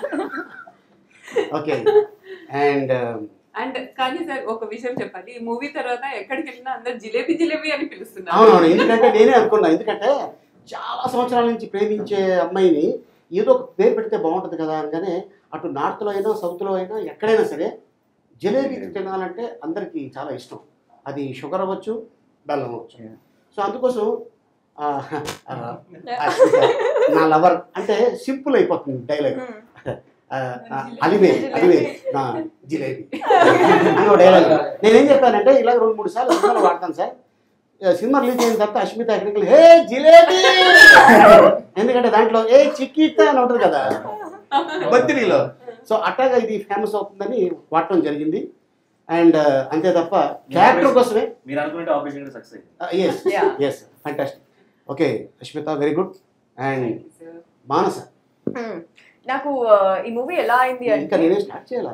ఓకే అండ్ అండ్ కానీ సార్ ఒక విషయం చెప్పాలి ఈ మూవీ తర్వాత ఎక్కడికి వెళ్ళినా అందరు జిలేబీ జిలేబీ అని పిలుస్తున్నారు అవునవును ఎందుకంటే నేనే అనుకున్నా ఎందుకంటే చాలా సంవత్సరాల నుంచి ప్రేమించే అమ్మాయిని ఏదో ఒక పేరు పెడితే బాగుంటుంది కదా అనగానే అటు నార్త్లో అయినా సౌత్లో అయినా ఎక్కడైనా సరే జిలేబీ తినాలంటే అందరికీ చాలా ఇష్టం అది షుగర్ అవ్వచ్చు బెల్లం అవ్వచ్చు సో అందుకోసం ఆ, ఆ, అశ్విత, నా లవర్ అంటే సింపుల్ అయిపోతుంది డైలాగ్ అలివే అలివే నా జిలేబీ అని ఒక డైలాగ్ నేనేం చెప్పానంటే ఇలా రెండు మూడు సార్లు సినిమాలో వాడతాను సార్ ఆ, సినిమా రిలీజ్ అయిన తర్వాత అశ్మిత ఎక్కడికి వెళ్ళి, హే జిలేబీ ఎందుకంటే దాంట్లో ఏ చిక్కీత అని ఉంటుంది కదా బత్తిరిలో సో అట్టాగా ఇది ఫేమస్ అవుతుందని వాడటం జరిగింది అండ్ అంతే తప్ప క్యారెక్టర్ కోసమే మీరు అనుకునే ఆపరేషన్ సక్సెస్ అయింది yes Yeah. Yes fantastic okay Ashmita very good and Thank you, sir. Manasa Hmm. నాకు ఆ, ఈ మూవీ ఎలా అయింది ఇంకా అంటే నేనే స్టార్ట్ చేయాలి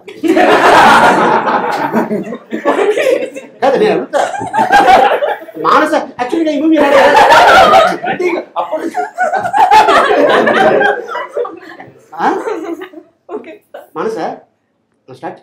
కాదు నేను అడుగుతా మానస యాక్చువల్గా ఈ మూవీ అప్పుడు okay Manasa start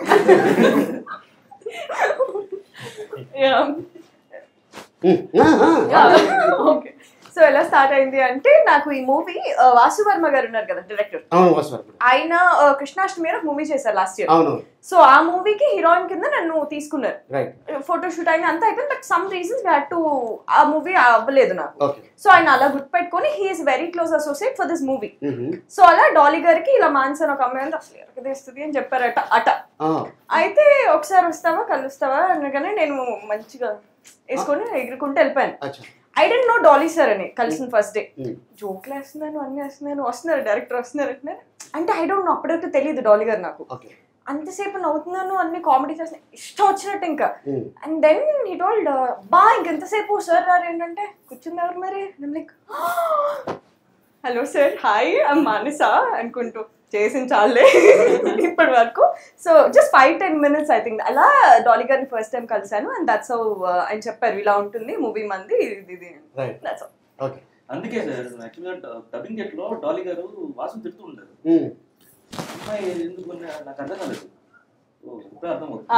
okay so ఎలా స్టార్ట్ అయింది అంటే నాకు ఈ మూవీ వాసు వర్మ గారు ఉన్నారు కదా డైరెక్టర్ అవును వస్తారు ఆయన ఆ, కృష్ణాష్టమి ఒక మూవీ చేశారు లాస్ట్ ఇయర్ అవును సో ఆ మూవీకి హీరోయిన్ కింద నన్ను తీసుకున్నారు రైట్ ఫోటోషూట్ అయినా అంతా అయిపోయింది but some reasons had to ఆ మూవీ అవ్వలేదు నాకు ఓకే సో ఆయన అలా గుర్తుపెట్టుకొని he's very close associate for this movie so అలా డాలీ గారికి ఇలా మాన్స్ అని ఒక అమ్మాయి ఉంది, అసలు ఎరగ తీస్తుంది అని చెప్పారట అట అయితే ఒకసారి వస్తావా కలుస్తావా అనగానే నేను మంచిగా వేసుకొని ఎగురుకుంటూ వెళ్ళిపోయాను అచ్చా I didn't know Dolly sir అని కలిసిన ఫస్ట్ డే Mm. జోక్లు వేస్తున్నాను అన్ని వేస్తున్నాను వస్తున్నారు డైరెక్టర్ వస్తున్నారు అంటున్నారు అంటే ఐ డోంట్ నో అప్పటివరకు తెలియదు డాలీ గారు నాకు ఓకే అంతసేపు నవ్వుతున్నాను అన్ని కామెడీ చేసిన ఇష్టం వచ్చినట్టు ఇంకా అండ్ దెన్ హీ టోల్డ్ బా ఇంకెంతసేపు సార్ రారు ఏంటంటే కూర్చుంది ఎవరు మరి like hello sir hi I'm Manasa అనుకుంటూ చేసిన చాలే ఇప్పటి వరకు so just five ten minutes I think అలా డాలీ గారిని ఫస్ట్ టైం కలిసాను అండ్ దట్స్ హౌ ఆయన చెప్పారు ఇలా ఉంటుంది మూవీ మంది ఇది ఇది రైట్ దట్స్ ఓకే అందుకే సార్ యాక్చువల్గా డబ్బింగ్ గెట్ లో డాలీ గారు వాసన తిడుతూ ఉంటారు అమ్మాయి ఎందుకు అని నాకు అర్థం కాలేదు ఓ, ఇప్పుడే అర్థం అవుతుంది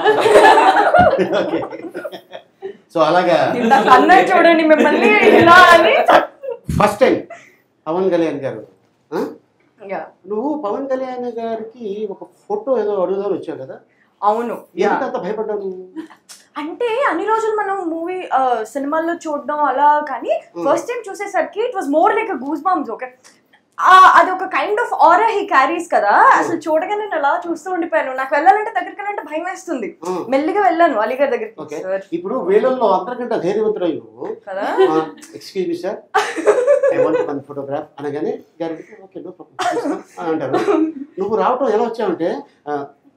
సో అలాగా ఇందాక అన్నా చూడండి మిమ్మల్ని ఇలా అని ఫస్ట్ టైం పవన్ కళ్యాణ్ గారు ఆ? Yeah. నువ్వు పవన్ కళ్యాణ్ గారికి ఒక ఫోటో ఏదో అడుగుదాని వచ్చావు కదా అవును Yeah. ఎందుకు అంత భయపడ్డావు నువ్వు? అంటే అన్ని రోజులు మనం మూవీ సినిమాల్లో చూడడం అలా కానీ Hmm. ఫస్ట్ టైం చూసేసరికి it was more like goose bumps okay ఆ, అది ఒక kind of aura he carries కదా అసలు చూడగానే నేను అలా చూస్తూ ఉండిపోయాను నాకు వెళ్ళాలంటే దగ్గరికి వెళ్ళాలంటే భయం వేస్తుంది ఆ, మెల్లిగా వెళ్ళాను అలీగారి దగ్గరికి ఓకే సార్ ఇప్పుడు వీళ్ళల్లో అందరికంటే ధైర్యవంతుడు నువ్వు కదా excuse me sir I want one photograph అనగానే గారికి ఓకే నో ప్రాబ్లం అని అంటారు నువ్వు రావటం ఎలా వచ్చావంటే ఆ,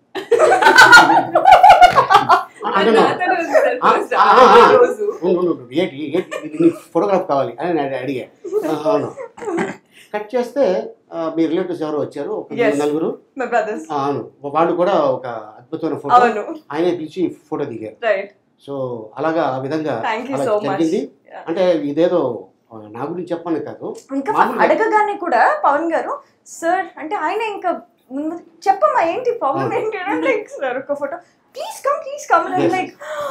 అంటున్నావు నాతోనే ఉంది సార్ ఆ, first ఆ, ఆ, ఆ. రోజు. ఉండు, ఉండు, ఉండు. ఏంటి ఏంటి నీ ఫోటోగ్రాఫ్ కావాలి అని నేను అడిగా ఆ, అవును కట్ చేస్తే ఆ, మీ రిలేటివ్స్ ఎవరో వచ్చారు ఒక Yes. నలుగురు మై బ్రదర్స్ ఆ, అవును వాళ్ళు కూడా ఒక అద్భుతమైన ఫోటో అవును ఆయనే పిలిచి ఫోటో దిగారు రైట్ సో అలాగా ఆ విధంగా థ్యాంక్ యూ అలా సో మచ్ జరిగింది అంటే ఇదేదో ఆ, నా గురించి చెప్పని కాదు ఇంకా మామూలుగా- అడగగానే కూడా పవన్ గారు సార్ అంటే ఆయన ఇంకా ముందు చెప్పమ్మా ఏంటి ప్రాబ్లం అవును. ఏంటి అంటే లైక్ సార్ ఒక photo please come please come Yes. Like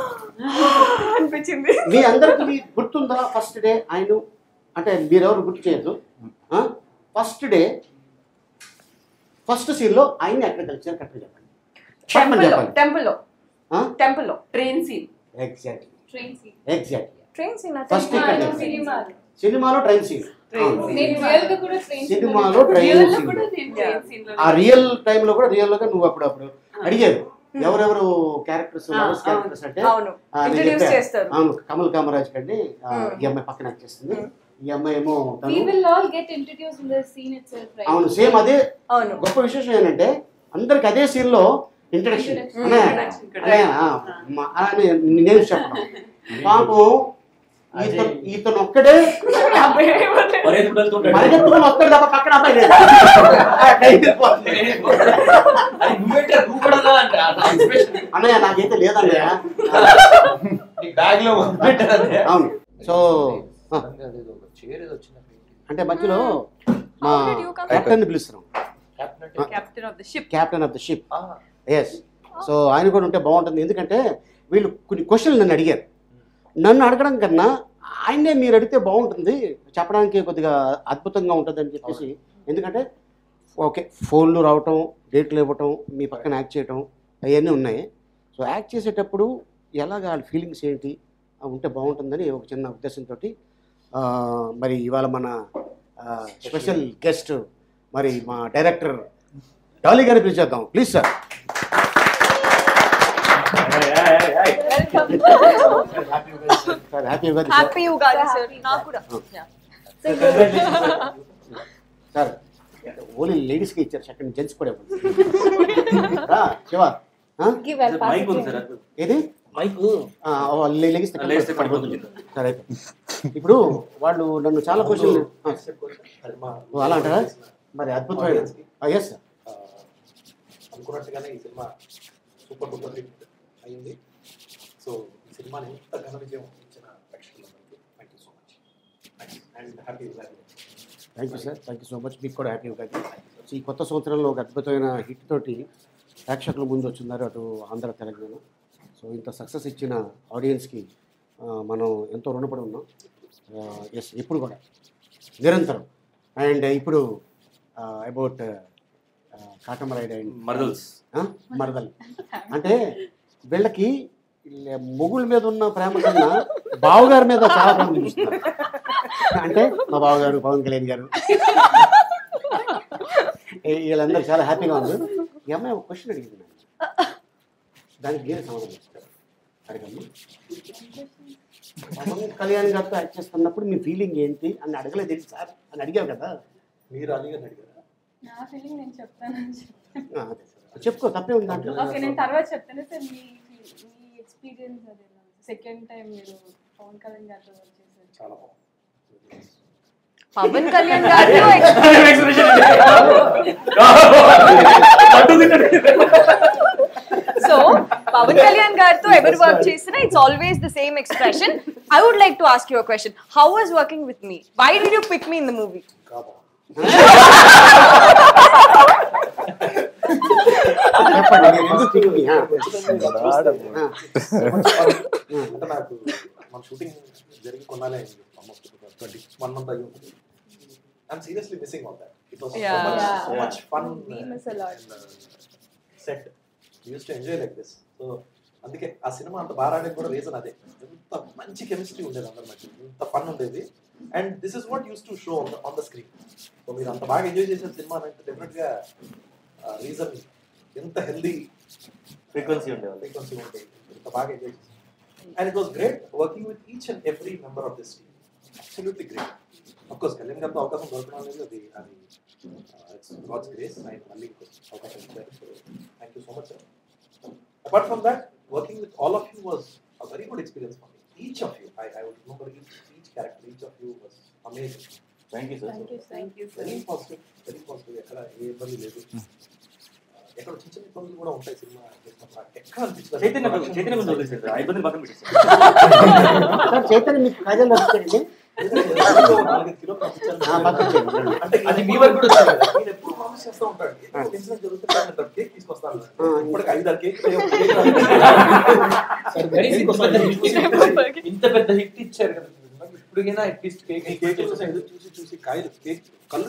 అనిపించింది మీ అందరికి గుర్తుందా ఫస్ట్ డే ఆయన అంటే మీరెవరు గుర్తు చేయొద్దు ఫస్ట్ డే ఫస్ట్ సీన్ లో ఆయన ఎక్కడ కలిసారు కరెక్ట్ చెప్పండి టెంపుల్ లో చెప్పండి టెంపుల్ లో ఆ? టెంపుల్ లో train scene exactly train scene exactly train scene First ఇక్కడ లేదు. సినిమాలో సినిమాలో ట్రైన్ సీన్ Train scene. నేను రియల్ గా కూడా ట్రైన్ సినిమాలో ట్రైన్ రియల్ లో సీన్ కూడా నేను ట్రైన్ సీన్ లో ఆ రియల్ టైమ్ లో కూడా రియల్ గా నువ్వు అప్పుడప్పుడు అడిగారు ఎవరెవరు క్యారెక్టర్స్ ఆ, అవును. క్యారెక్టర్స్ అంటే అవును ఆ, నేను ఇంట్రడ్యూస్ చెప్పా. చేస్తారు అవును కమల్ కామరాజ్ కండి ఆ, Hmm. ఈ అమ్మాయి పక్కన యాక్ట్ చేస్తుంది Hmm. ఈ అమ్మాయి ఏమో we తను will all get introduced in the scene itself right అవును సేమ్ అదే అవును గొప్ప విశేషం ఏంటంటే అందరికి అదే సీన్ లో ఇంట్రడక్షన్ Introduction. Introduction. నేను చెప్పడం పాపం ఈతను ఈతను ఒక్కడే పరిగెత్తుకుంటూ పరిగెత్తుకుని వస్తాడు తప్ప పక్కన అబ్బాయి లేదు. ఆ, టైం వెళ్ళిపోతుంది. అది నువ్వేంటే నువ్వు కూడా రా అంటే ఆ నా inspiration అన్నయ్య నాకైతే లేదన్నయ్య నీ బ్యాగ్ లో పెట్టారంటే అవును సో ఆ, అదేదో ఒక చైర్ ఏదో వచ్చినప్పుడు అంటే మధ్యలో మా How did you come? Captain పిలుస్తున్నాం కెప్టెన్ అంటే captain of the ship captain of the ship ఆ, ఎస్ సో ఆయన కూడా ఉంటే బాగుంటుంది ఎందుకంటే వీళ్ళు కొన్ని క్వశ్చన్లు నన్ను అడిగారు నన్ను అడగడం కన్నా ఆయన్నే మీరు అడిగితే బాగుంటుంది చెప్పడానికి కొద్దిగా అద్భుతంగా ఉంటుంది అని చెప్పేసి ఎందుకంటే ఓకే ఫోన్లు రావటం డేట్లు ఇవ్వటం మీ పక్కన యాక్ట్ చేయటం అవన్నీ ఉన్నాయి సో యాక్ట్ చేసేటప్పుడు ఎలాగ వాళ్ళ ఫీలింగ్స్ ఏంటి ఆ ఉంటే బాగుంటుందని ఒక చిన్న ఉద్దేశంతో మరి ఇవాళ మన స్పెషల్ గెస్ట్ మరి మా డైరెక్టర్ డాలీ గారిని పిలిచేద్దాం please sir sir happy Ugadi sir happy Ugadi sir నాకు కూడా సార్ ఓన్లీ లేడీస్కి ఇచ్చారు సెకండ్ జెంట్స్ కూడా ఇవ్వండి రా శివ ఆ? మైక్ ఉంది సార్ ఏది మైక్ ఆ, ఓ, లే- లెగిస్తే లేస్తే పడిపోతుంది సరే అయితే. ఇప్పుడు వాళ్ళు నన్ను చాలా క్వశ్చన్లు అలా అంటారా మరి అద్భుతమైన ఎస్ సార్ అనుకున్నట్టుగానే ఈ సినిమా సూపర్ డూపర్ హిట్ అయింది సో ఈ సినిమాని ఇంత ఘన విజయం ఇచ్చిన ప్రేక్షకులందరికీ thank you so much and happy thank you sir thank you so much మీకు కూడా హ్యాపీ ఉగాది సో ఈ కొత్త సంవత్సరంలో ఒక అద్భుతమైన హిట్ తోటి ప్రేక్షకుల ముందు వచ్చిన్నారు అటు ఆంధ్ర తెలంగాణ సో ఇంత సక్సెస్ ఇచ్చిన ఆడియన్స్కి ఆ, మనం ఎంతో రుణపడి ఉన్నాం ఎస్ ఇప్పుడు కూడా నిరంతరం అండ్ ఇప్పుడు అబౌట్ కాటమరైడ్ అండ్ మరదల్స్ మరదలు అంటే వీళ్ళకి వీళ్ళ మొగుళ్ళ మీద ఉన్న ప్రేమ కన్నా బావగారి మీద చాలా ప్రేమ చూపిస్తున్నారు అంటే మా బావగారు పవన్ కళ్యాణ్ గారు ఏ- వీళ్ళందరూ చాలా హ్యాపీగా ఉన్నారు ఈ అమ్మాయి ఒక క్వశ్చన్ అడిగింది నన్ను. దానికి నేను సమాధానం చెప్తాను అడగమ్మా పవన్ కళ్యాణ్ గారితో యాక్ట్ చేస్తున్నప్పుడు మీ ఫీలింగ్ ఏంటి అని అడగలేదు ఏంటి సార్ అని అడిగావు కదా మీరు అలీగా అడిగారా నా ఫీలింగ్ నేను చెప్తానని చెప్పాను ఆ, అదే. చెప్పుకో తప్పే ఉంది దాంట్లో ఓకే నేను తర్వాత చెప్తాను సార్ మీ మీ ఎక్స్పీరియన్స్ అదే సెకండ్ టైం మీరు పవన్ కళ్యాణ్ గారితో వర్క్ చేశారు చాలా బాగుంది పవన్ కళ్యాణ్ గారితో సో పవన్ కళ్యాణ్ గారితో ఎవరు వర్క్ చేసినా it's always the same expression I would like to ask your question how was working with me why did you pick me in the movie కాదా చెప్పండి నేను ఎందుకు తిరిగి ఆ. ఆ. అంటే నాకు మన షూటింగ్ జరిగి కొన్నాలే అయింది ఆల్మోస్ట్ ట్వంటీ వన్ మంత్ అయ్యి ఉంటుంది I'm seriously missing all that it was so Yeah. Much Yeah. So much fun We miss a lot. Set used to enjoy like this so అందుకే ఆ సినిమా అంత బాగా ఆడేది కూడా రీజన్ అదే ఎంత మంచి కెమిస్ట్రీ ఉండేది అందరి మధ్య ఎంత ఫన్ ఉండేది and this is what used to show on the screen so మీరు అంత బాగా ఎంజాయ్ చేసిన సినిమా అంటే డెఫినెట్ గా రీజన్ ఎంత హెల్దీ ఫ్రీక్వెన్సీ ఉండేవాళ్ళు ఫ్రీక్వెన్సీ ఉంటాయి ఎంత బాగా ఎంజాయ్ చేసి and it was great working with each and every member of this team absolutely great of course Kalyan గారితో అవకాశం దొరకడం అనేది అది అది ఇట్స్ గాడ్స్ గ్రేస్ ఆయన మళ్ళీ ఇంకో అవకాశం ఇచ్చారు so thank you so much sir apart from that working with all of you was a very good experience for me each of you I I would remember each each character each of you was amazing thank you sir thank you thank you very positive very positive ఎక్కడ ఏ ఇబ్బంది లేదు ఎక్కడ చిన్న చిన్న ఇబ్బందులు కూడా ఉంటాయి సినిమా చేసినప్పుడు నాకు ఎక్కడ అనిపించలేదు చైతన్య చైతన్య ముందు వదిలేసారు ఆ ఇబ్బంది పక్కన పెట్టేసారు సార్ చైతన్య మీకు కాజల్ నచ్చుతారండి నాలుగైదు కిలో పంపించాను. ఆ, పంపించండి. అంటే అది మీ వరకు కూడా వచ్చింది కదా? నేను ఎప్పుడు ప్రామిస్ చేస్తూ ఉంటాడు ఏదో ఇన్సిడెంట్ జరుగుతుంటే ఆయన అంటాడు, కేక్ తీసుకొస్తాను ఆ. ఇప్పటికి ఐదు ఆరు కేక్ Very simple. ఇంత పెద్ద హిట్ ఇచ్చారు కదా ఇప్పుడుకైనా అట్లీస్ట్ కేక్ కేక్ చూసి ఎదురు చూసి చూసి కాయలు కేక్ కళ్ళు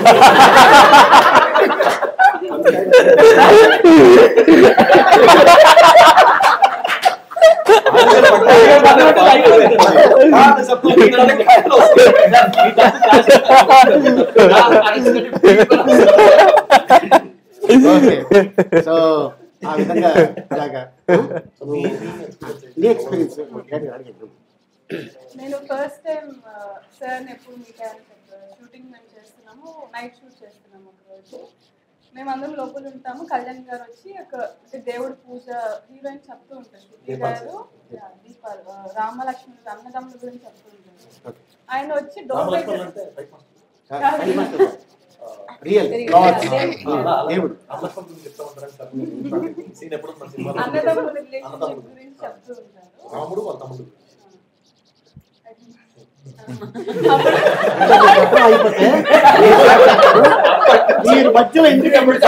ఓకే సో ఆ విధంగా అలాగా నీ ఎక్స్పీరియన్స్ అడిగాను నేను ఫస్ట్ టైం సార్ ఎప్పుడు మీట్ అయ్యాను షూటింగ్ మేము చేస్తున్నాము నైట్ షూట్ చేస్తున్నాము ఒక రోజు మేమందరం లోపల ఉంటాము కళ్యాణ్ గారు వచ్చి ఒక అంటే దేవుడి పూజ హీరోయిన్ చెప్తూ ఉంటారు శృతి గారు yeah, దీపాలు ఆ, రామలక్ష్మి అన్నదమ్ముల గురించి చెప్తూ ఉంటారు ఆయన వచ్చి డోర్ దగ్గర రియల్ దేవుడు సీన్ ఎప్పుడు మన సినిమాలో అన్నదమ్ముల రిలేషన్షిప్ గురించి చెప్తూ ఉంటారు రాముడు వాళ్ళ తమ్ముడు చెప్పడం అయిపోతే మీరు మధ్యలో ఎందుకు ఎప్పుడు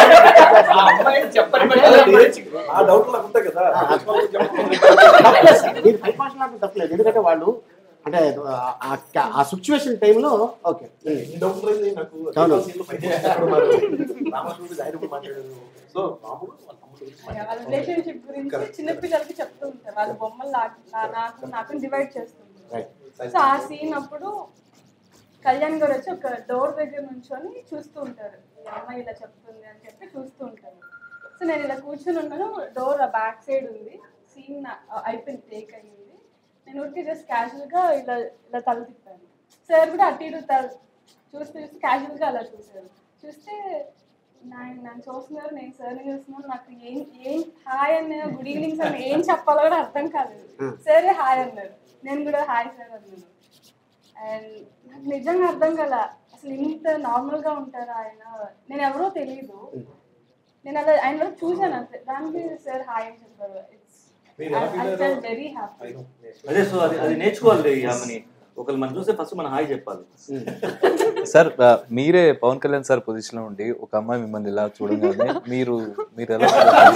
ఆ డౌట్ నాకు ఉంటాయి కదా తప్పలేదు సార్ మీరు ఫైవ్ పర్సెంట్ నాకు తప్పలేదు ఎందుకంటే వాళ్ళు అంటే ఆ- ఆ- ఆ సిచ్యువేషన్ టైంలో ఓకే ఈ డౌట్ రైజ్ నాకు అవును. సీన్లో పైన ఎక్కడ ఉన్నారు? రామచంద్రుడు ఆయన కూడా మాట్లాడాడు సో రాముడు వాళ్ళ తమ్ముడు గురించి వాళ్ళ మాట్లాడాడు. రిలేషన్షిప్ గురించి Correct. చిన్నపిల్లలకి చెప్తూ ఉంటారు వాళ్ళ బొమ్మలు నాకు నా- నాకు నాకు డివైడ్ చేస్తుంటారు రైట్ సో ఆ సీన్ అప్పుడు కళ్యాణ్ గారు వచ్చి ఒక డోర్ దగ్గర నుంచొని చూస్తూ ఉంటారు ఈ అమ్మాయి ఇలా చెప్తుంది అని చెప్పి చూస్తూ ఉంటారు సో నేను ఇలా కూర్చుని ఉన్నాను డోర్ ఆ బ్యాక్ సైడ్ ఉంది సీన్ అయిపోయింది టేక్ అయ్యింది నేను ఊరికి జస్ట్ క్యాజువల్గా ఇలా ఇలా తల తిప్పాను సార్ కూడా అటు ఇటు తల చూస్తూ చూస్తూ క్యాజువల్గా అలా చూశారు చూస్తే నా- నన్ను చూస్తున్నారు నేను సార్ని చూస్తున్నాను నాకు ఏం ఏం హాయ్ అన్న గుడ్ ఈవినింగ్ సార్ ఏం చెప్పాలో కూడా అర్థం కాలేదు సరే హాయ్ అన్నారు నేను కూడా హాయ్ సార్ అన్నాను అండ్ నాకు నిజంగా అర్థం కల అసలు ఇంత నార్మల్ గా ఉంటారా ఆయన నేను ఎవరో తెలియదు నేను అలా ఆయన వరకు చూశాను అంతే దానికి సార్ హాయ్ అని చెప్పారు మీరు ఎలా feel ఐ అయ్యారో? Felt very happy I know. అదే సో అది అది నేర్చుకోవాలి ఆమెని ఒకరు మనం చూస్తే ఫస్ట్ మనం హాయ్ చెప్పాలి సార్ ఆ, మీరే పవన్ కళ్యాణ్ సార్ పొజిషన్ లో ఉండి ఒక అమ్మాయి మిమ్మల్ని ఇలా చూడగానే మీరు మీరు ఎలా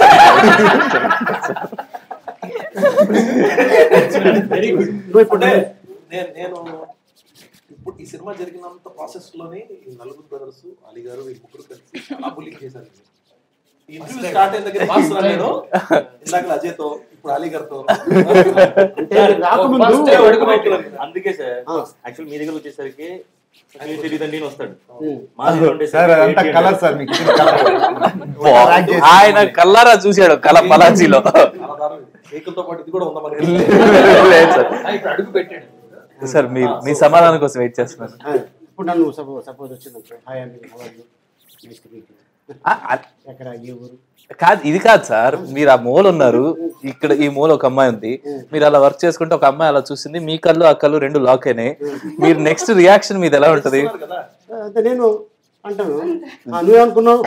వెరీ గుడ్ నువ్వు ఇప్పుడు అంటే నేను నేను ఇప్పుడు ఈ సినిమా జరిగినంత ప్రాసెస్ లోనే ఈ నలుగురు బ్రదర్స్ అలీ గారు వీళ్ళు ముగ్గురు కలిసి చాలా బుల్లింగ్ చేశారు ఈ ఇంటర్వ్యూ స్టార్ట్ అయిన దగ్గర మాస్టర్ నేను ఇందాక అజయ్ తో ఇప్పుడు అలీ గారితో అంటే రాకముందు First time అడుగు పెట్టాను. అందుకే సార్ ఆ. యాక్చువల్ మీ దగ్గర వచ్చేసరికి "మీకు తెలియదండి అని వస్తాడు ఉమ్. మా దగ్గర ఉండేసరికి సార్ అదంతా ఏంటి కలర్ అంటే- సార్ మీకు కలర్ ఆయన కల్లారా చూశాడు కల పలాజీలో చాలా దారుణం. వెహికల్ తో పాటు ఇది కూడా ఉందా మనకి లేదు సార్ ఆ, ఇప్పుడు అడుగు పెట్టాడు సార్ మీ మీ సమాధానం కోసం వెయిట్ చేస్తున్నాను ఆ, ఇప్పుడు నన్ను సపోజ్ సపోజ్ వచ్చింది హాయ్ అండి how are you? Nice to meet you. ఆ, ఆ, ఎక్కడ ఏ ఊరు కాదు ఇది కాదు సార్ మీరు ఆ మూల ఉన్నారు ఇక్కడ ఈ మూల ఒక అమ్మాయి ఉంది మీరు అలా వర్క్ చేసుకుంటే ఒక అమ్మాయి అలా చూసింది మీ కళ్ళు ఆ కళ్ళు రెండు లాక్ అయినాయి మీరు నెక్స్ట్ రియాక్షన్ మీది ఎలా ఉంటది చేస్తున్నారు కదా ఆ, అంటే నేను అంటాను ఆ, నువ్వేమనుకున్నావు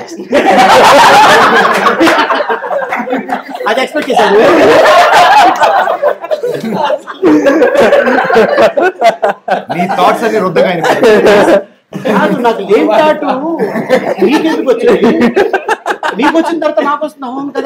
అది ఎక్స్పెక్ట్ చేశాను నీ థాట్స్ అన్ని రుద్దగా కాదు నాకు లేని టాటు నీకెందుకు వచ్చింది నీకు వచ్చిన తర్వాత నాకు వస్తుంది అవును కదా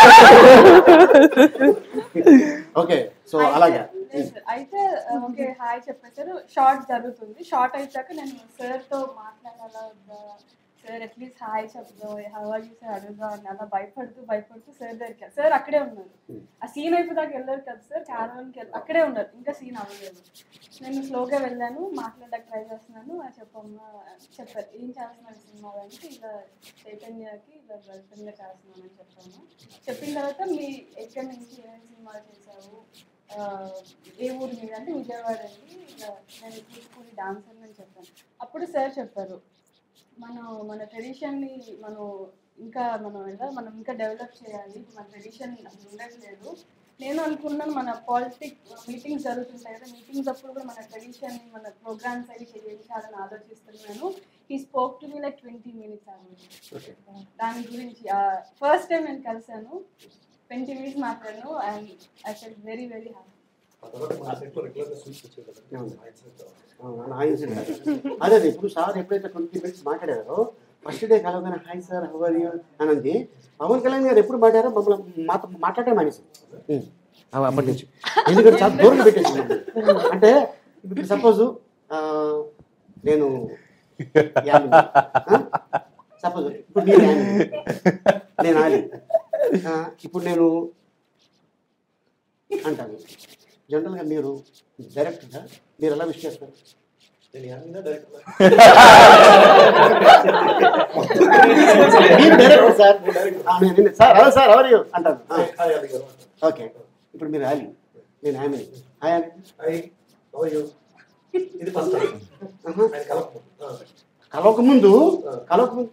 ఓకే సో అలాగా లేదు సార్. అయితే ఓకే హాయ్ చెప్పేసారు షార్ట్ జరుగుతుంది షార్ట్ అయిపోయాక నేను సార్ తో మాట్లాడాలా వద్దా సార్ అట్లీస్ట్ హాయ్ చెప్దాం హౌ ఆర్ యూ సార్ అడుగుదాం అని అలా భయపడుతూ భయపడుతూ సార్ దగ్గరికి సార్ అక్కడే ఉన్నారు ఆ సీన్ అయిపోదాకా వెళ్ళారు కదా సార్ క్యారవాన్కి వెళ్ళి అక్కడే ఉన్నారు ఇంకా సీన్ అవ్వలేదు నేను స్లోగా వెళ్ళాను మాట్లాడడానికి ట్రై చేస్తున్నాను ఆ చెప్పమ్మా చెప్పారు ఏం చేస్తున్నాను సినిమా అంటే ఇలా చైతన్యకి ఇలా గర్ల్ఫ్రెండ్గా చేస్తున్నాను అని చెప్పాము చెప్పిన తర్వాత మీ ఎక్కడి నుంచి ఏమేమి సినిమాలు చేశావు ఆ, ఏ ఊరు మీద అంటే విజయవాడ అండి ఇలా నేను కూచిపూడి డాన్సర్ అని చెప్పాను అప్పుడు సార్ చెప్పారు మనం మన ట్రెడిషన్ని మనం ఇంకా మనం ఎలా మనం ఇంకా డెవలప్ చేయాలి మన ట్రెడిషన్ అసలు ఉండట్లేదు నేను అనుకున్నాను మన పాలిటిక్ మీటింగ్స్ జరుగుతుంటాయి కదా మీటింగ్స్ అప్పుడు కూడా మన ట్రెడిషన్ మన ప్రోగ్రామ్స్ అవి చేయించాలని ఆలోచిస్తున్నాను he spoke to me like twenty minutes okay దాని గురించి ఫస్ట్ టైం నేను కలిసాను ట్వంటీ మినిట్స్ మాట్లాడాను and I felt very very happy ఆ తర్వాత మన సెట్లో రెగ్యులర్గా సూట్స్ వచ్చేవి కదా అవును. ఆయన set లో. ఆ ఇన్సిడెంట్ అదే అదే ఇప్పుడు సార్ ఎప్పుడైతే ట్వంటీ మినిట్స్ మాట్లాడారో ఫస్ట్ డే కలవగానే హాయ్ సార్ హవర్ యూ అని అంది పవన్ కళ్యాణ్ గారు ఎప్పుడు మాట్లాడారో మమ్మల్ని మాతో మాట్లాడే మానేసి అప్పటి నుంచి ఎందుకంటే చాలా దూరం పెట్టేసి అంటే ఇప్పుడు సపోజ్ నేను సపోజ్ ఇప్పుడు నేను యామిని. నేను ఆలి ఆ, ఇప్పుడు నేను అంటాను జనరల్గా మీరు డైరెక్ట్గా మీరు ఎలా విష్ చేస్తారు నేను యామినా డైరెక్టర్ మీరు డైరెక్టర్ సార్ ఆ, నేను- నేను- సార్ హలో సార్ ఎవరు అంటాను ఆ, హాయ్ అది గారు ఓకే ఇప్పుడు మీరు ఆలి నేను ఆమె హాయ్ ఆమె హాయ్ హౌ ఆర్ యు ఇది ఫస్ట్ టైం ఆహా. ఆయన కలపము కలవక ముందు కలవక ముందు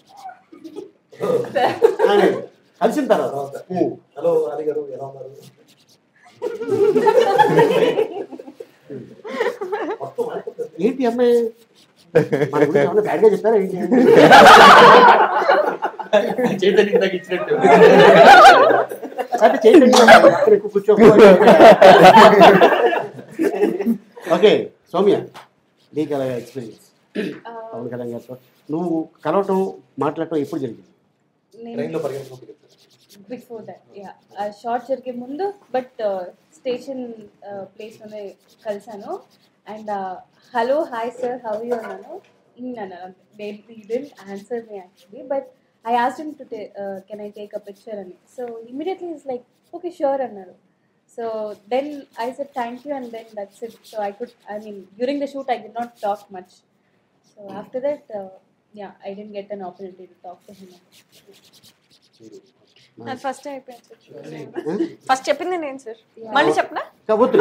ఆయన కలిసిన తర్వాత ఊ. హలో అలీ గారు ఎలా ఉన్నారు మొత్తం మారిపోతుంది ఏంటి అమ్మాయి మన గురించి ఏమన్నా బ్యాడ్గా చెప్పారా ఏంటి చైతన్య ఇందాక ఇచ్చినట్టు అంటే చేయండి అక్కడ ఎక్కువ కూర్చో ఓకే సౌమ్య నీకు అలా ఎక్స్పీరియన్స్ పవన్ కళ్యాణ్ గారితో నువ్వు కలవటం మాట్లాడటం ఎప్పుడు జరిగింది ట్రైన్లో పరిగెత్తుకుంటూ బిఫోర్ దట్ యా షార్ట్ జరిగే ముందు బట్ స్టేషన్ ప్లేస్లోనే కలిసాను and hello hi sir how you అన్నాను అన్నాను didn't answer me actually but I asked him to can I take a picture అని so immediately is like okay sure అన్నారు so then I said thank you and then that's it so I could I mean during the shoot I did not talk much so after that yeah I didn't get an opportunity to talk to him అది ఫస్ట్ అయిపోయింది ఫస్ట్ చెప్పింది నేను సార్ మళ్ళీ చెప్పనా వద్దు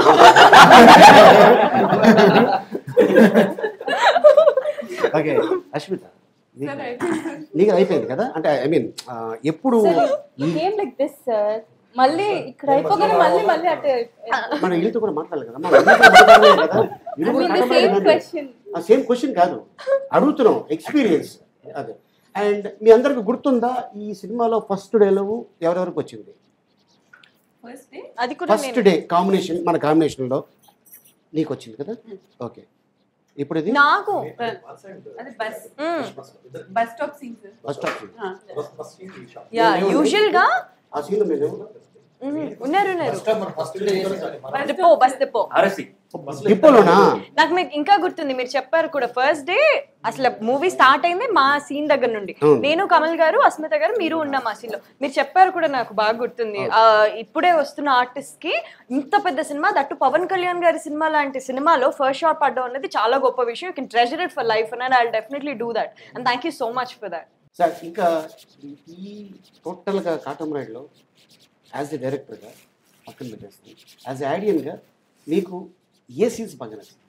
ఓకే అశ్మిత నీకు- సార్ అయిపోయింది నీకు అయిపోయింది కదా అంటే ఐ మీన్ ఎప్పుడు ఈ కేమ్ లైక్ దిస్ సార్ మళ్ళీ ఇక్కడ అయిపోగానే మళ్ళీ మళ్ళీ అటే మన ఇల్లుతో కూడా మాట్లాడాలి కదా మన ఇల్లుతో మాట్లాడాలి కదా ఇల్లు కూడా సేమ్ మాట్లాడాలి. క్వశ్చన్ ఆ సేమ్ క్వశ్చన్ కాదు అడుగుతున్నాం ఎక్స్పీరియన్స్ అదే అండ్ మీ అందరికి గుర్తుందా ఈ సినిమాలో ఫస్ట్ డేలో ఎవరెవరికి వచ్చింది ఫస్ట్ డే అది కూడా ఫస్ట్ నేను డే కాంబినేషన్ మన కాంబినేషన్లో నీకు వచ్చింది కదా ఓకే ఇప్పుడు ఇది నాకు అది బస్ మ్మ్. Bus stop scene sir first option yeah usual గా ఆ సీన్ మీరు మ్మ్, ఉన్నారు ఉన్నారు first depot bus depot RSC డిపోలోనా నాకు మీకు ఇంకా గుర్తుంది మీరు చెప్పారు కూడా ఫస్ట్ డే అసలు మూవీ స్టార్ట్ అయింది మా సీన్ దగ్గర నుండి అవును. నేను కమల్ గారు అస్మిత గారు మీరు ఉన్నాం ఆ scene లో మీరు చెప్పారు కూడా నాకు బాగా గుర్తుంది ఆ, ఇప్పుడే వస్తున్న ఆర్టిస్ట్ కి ఇంత పెద్ద సినిమా దట్టు పవన్ కళ్యాణ్ గారి సినిమా లాంటి సినిమాలో ఫస్ట్ షాట్ పడడం అనేది చాలా గొప్ప విషయం you can treasure it for life and I definitely do that and thank you so much for that sir ఇంకా ఈ టోటల్గా కాటం రైడ్లో యాజ్ ఎ డైరెక్టర్గా పక్కన పెట్టేస్తాను యాజ్ ఎ ఆడియన్గా మీకు ఏ సీన్స్ బాగా నచ్చింది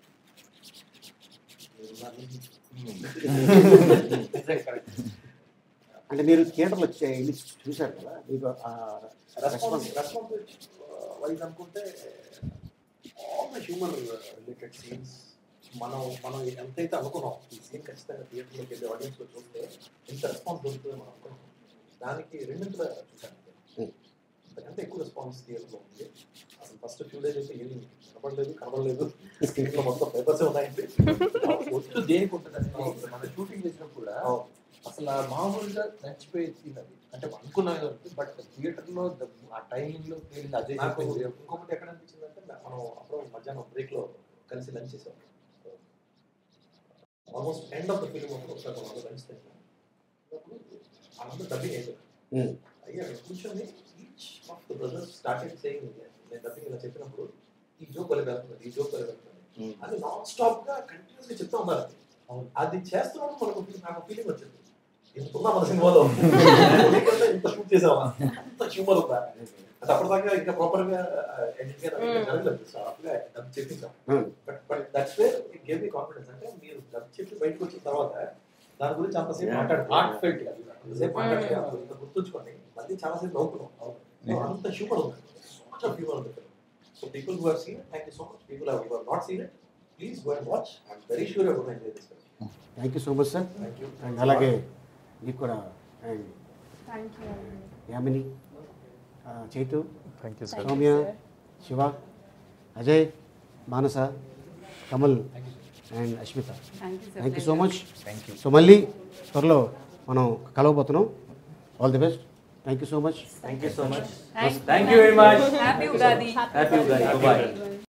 అంటే మీరు థియేటర్లో వచ్చే- వెళ్ళి చూశారు కదా మీకు ఆ రెస్పాన్స్ రెస్పాన్స్ రెస్పాన్స్ వైజ్ అనుకుంటే all the humour related scenes మనం మనం ఎంతైతే అనుకున్నాం ఈ సీన్ ఖచ్చితంగా థియేటర్లోకి వెళ్ళి ఆడియన్స్లో చూస్తే ఎంత రెస్పాన్స్ దొరుకుతుంది మనం అనుకున్నాం దానికి రెండింటిగా చూసాను Hmm. అంతకంటే ఎక్కువ రెస్పాన్స్ థియేటర్లో ఉంది అసలు ఫస్ట్ ఫ్యూ డేస్ అయితే ఏమి కనపడలేదు కనపడలేదు స్క్రీన్లో మొత్తం పేపర్స్ ఉన్నాయండి ఒట్టు దేనికి ఉంటుందండి మన షూటింగ్ చేసినప్పుడు కూడా అసలు ఆ మామూలుగా నచ్చిపోయే సీన్ అది అంటే అనుకున్నాను బట్ థియేటర్ లో ద- ఆ టైమింగ్ లో ఫీలింగ్ అదే నాకు చెప్పింది. ఇంకొకటి ఎక్కడ అనిపించింది అంటే మనం అప్పుడు మధ్యాహ్నం బ్రేక్ లో కలిసి లంచ్ చేసాం almost end of the film ఒకసారి మనం లంచ్ చేసాం అందరూ డబ్బింగ్ అయిపోయింది Hmm. అయ్యా అక్కడ కూర్చొని each of the brothers started saying నేను డబ్బింగ్ ఇలా చెప్పినప్పుడు ఈ జోక్ వల్ల వెళ్తుంది ఈ జోక్ వల్ల వెళ్తుంది అది నాన్ స్టాప్ గా కంటిన్యూస్ గా చెప్తా ఉన్నారు అది చేస్తున్నప్పుడు మనకు feel- నాకు ఫీలింగ్ వచ్చింది ఇంత ఉందా మన సినిమాలో ఎందుకంటే ఇంత షూట్ చేసామా ఇంత హ్యూమర్ ఉందా అది అప్పటిదాకా ఇంకా ప్రాపర్ గా ఎడిట్ గా Hmm. జరగలేదు సో అప్పుడే డబ్బు చెప్పించాం Hmm. But but that's where it gave me confidence అంటే మీరు డబ్బు చెప్పి బయటకు వచ్చిన తర్వాత దాని గురించి అంతసేపు Yeah. మాట్లాడు హార్ట్ ఫెల్ట్ అంతసేపు మాట్లాడితే అప్పుడు ఇంత గుర్తుంచుకోండి మళ్ళీ చాలా సేపు నవ్వుకున్నాం సో అంత హ్యూమర్ ఉంది సో మచ్ ఆఫ్ హ్యూమర్ ఉంది so people who have seen thank you so much people who have not seen it please go and watch I'm very sure you going enjoy this thank you so much sir thank you and అలాగే మీకు కూడా and thank you Yamini ah, Chaitu thank you Thank you, Soumya sir. Shiva Ajay Manasa Kamal and Ashmitha thank you thank you so much thank you so మళ్ళీ త్వరలో మనం కలవబోతున్నాం all the best thank you so much thank you so much Thank thank you very much happy Ugadi happy Ugadi bye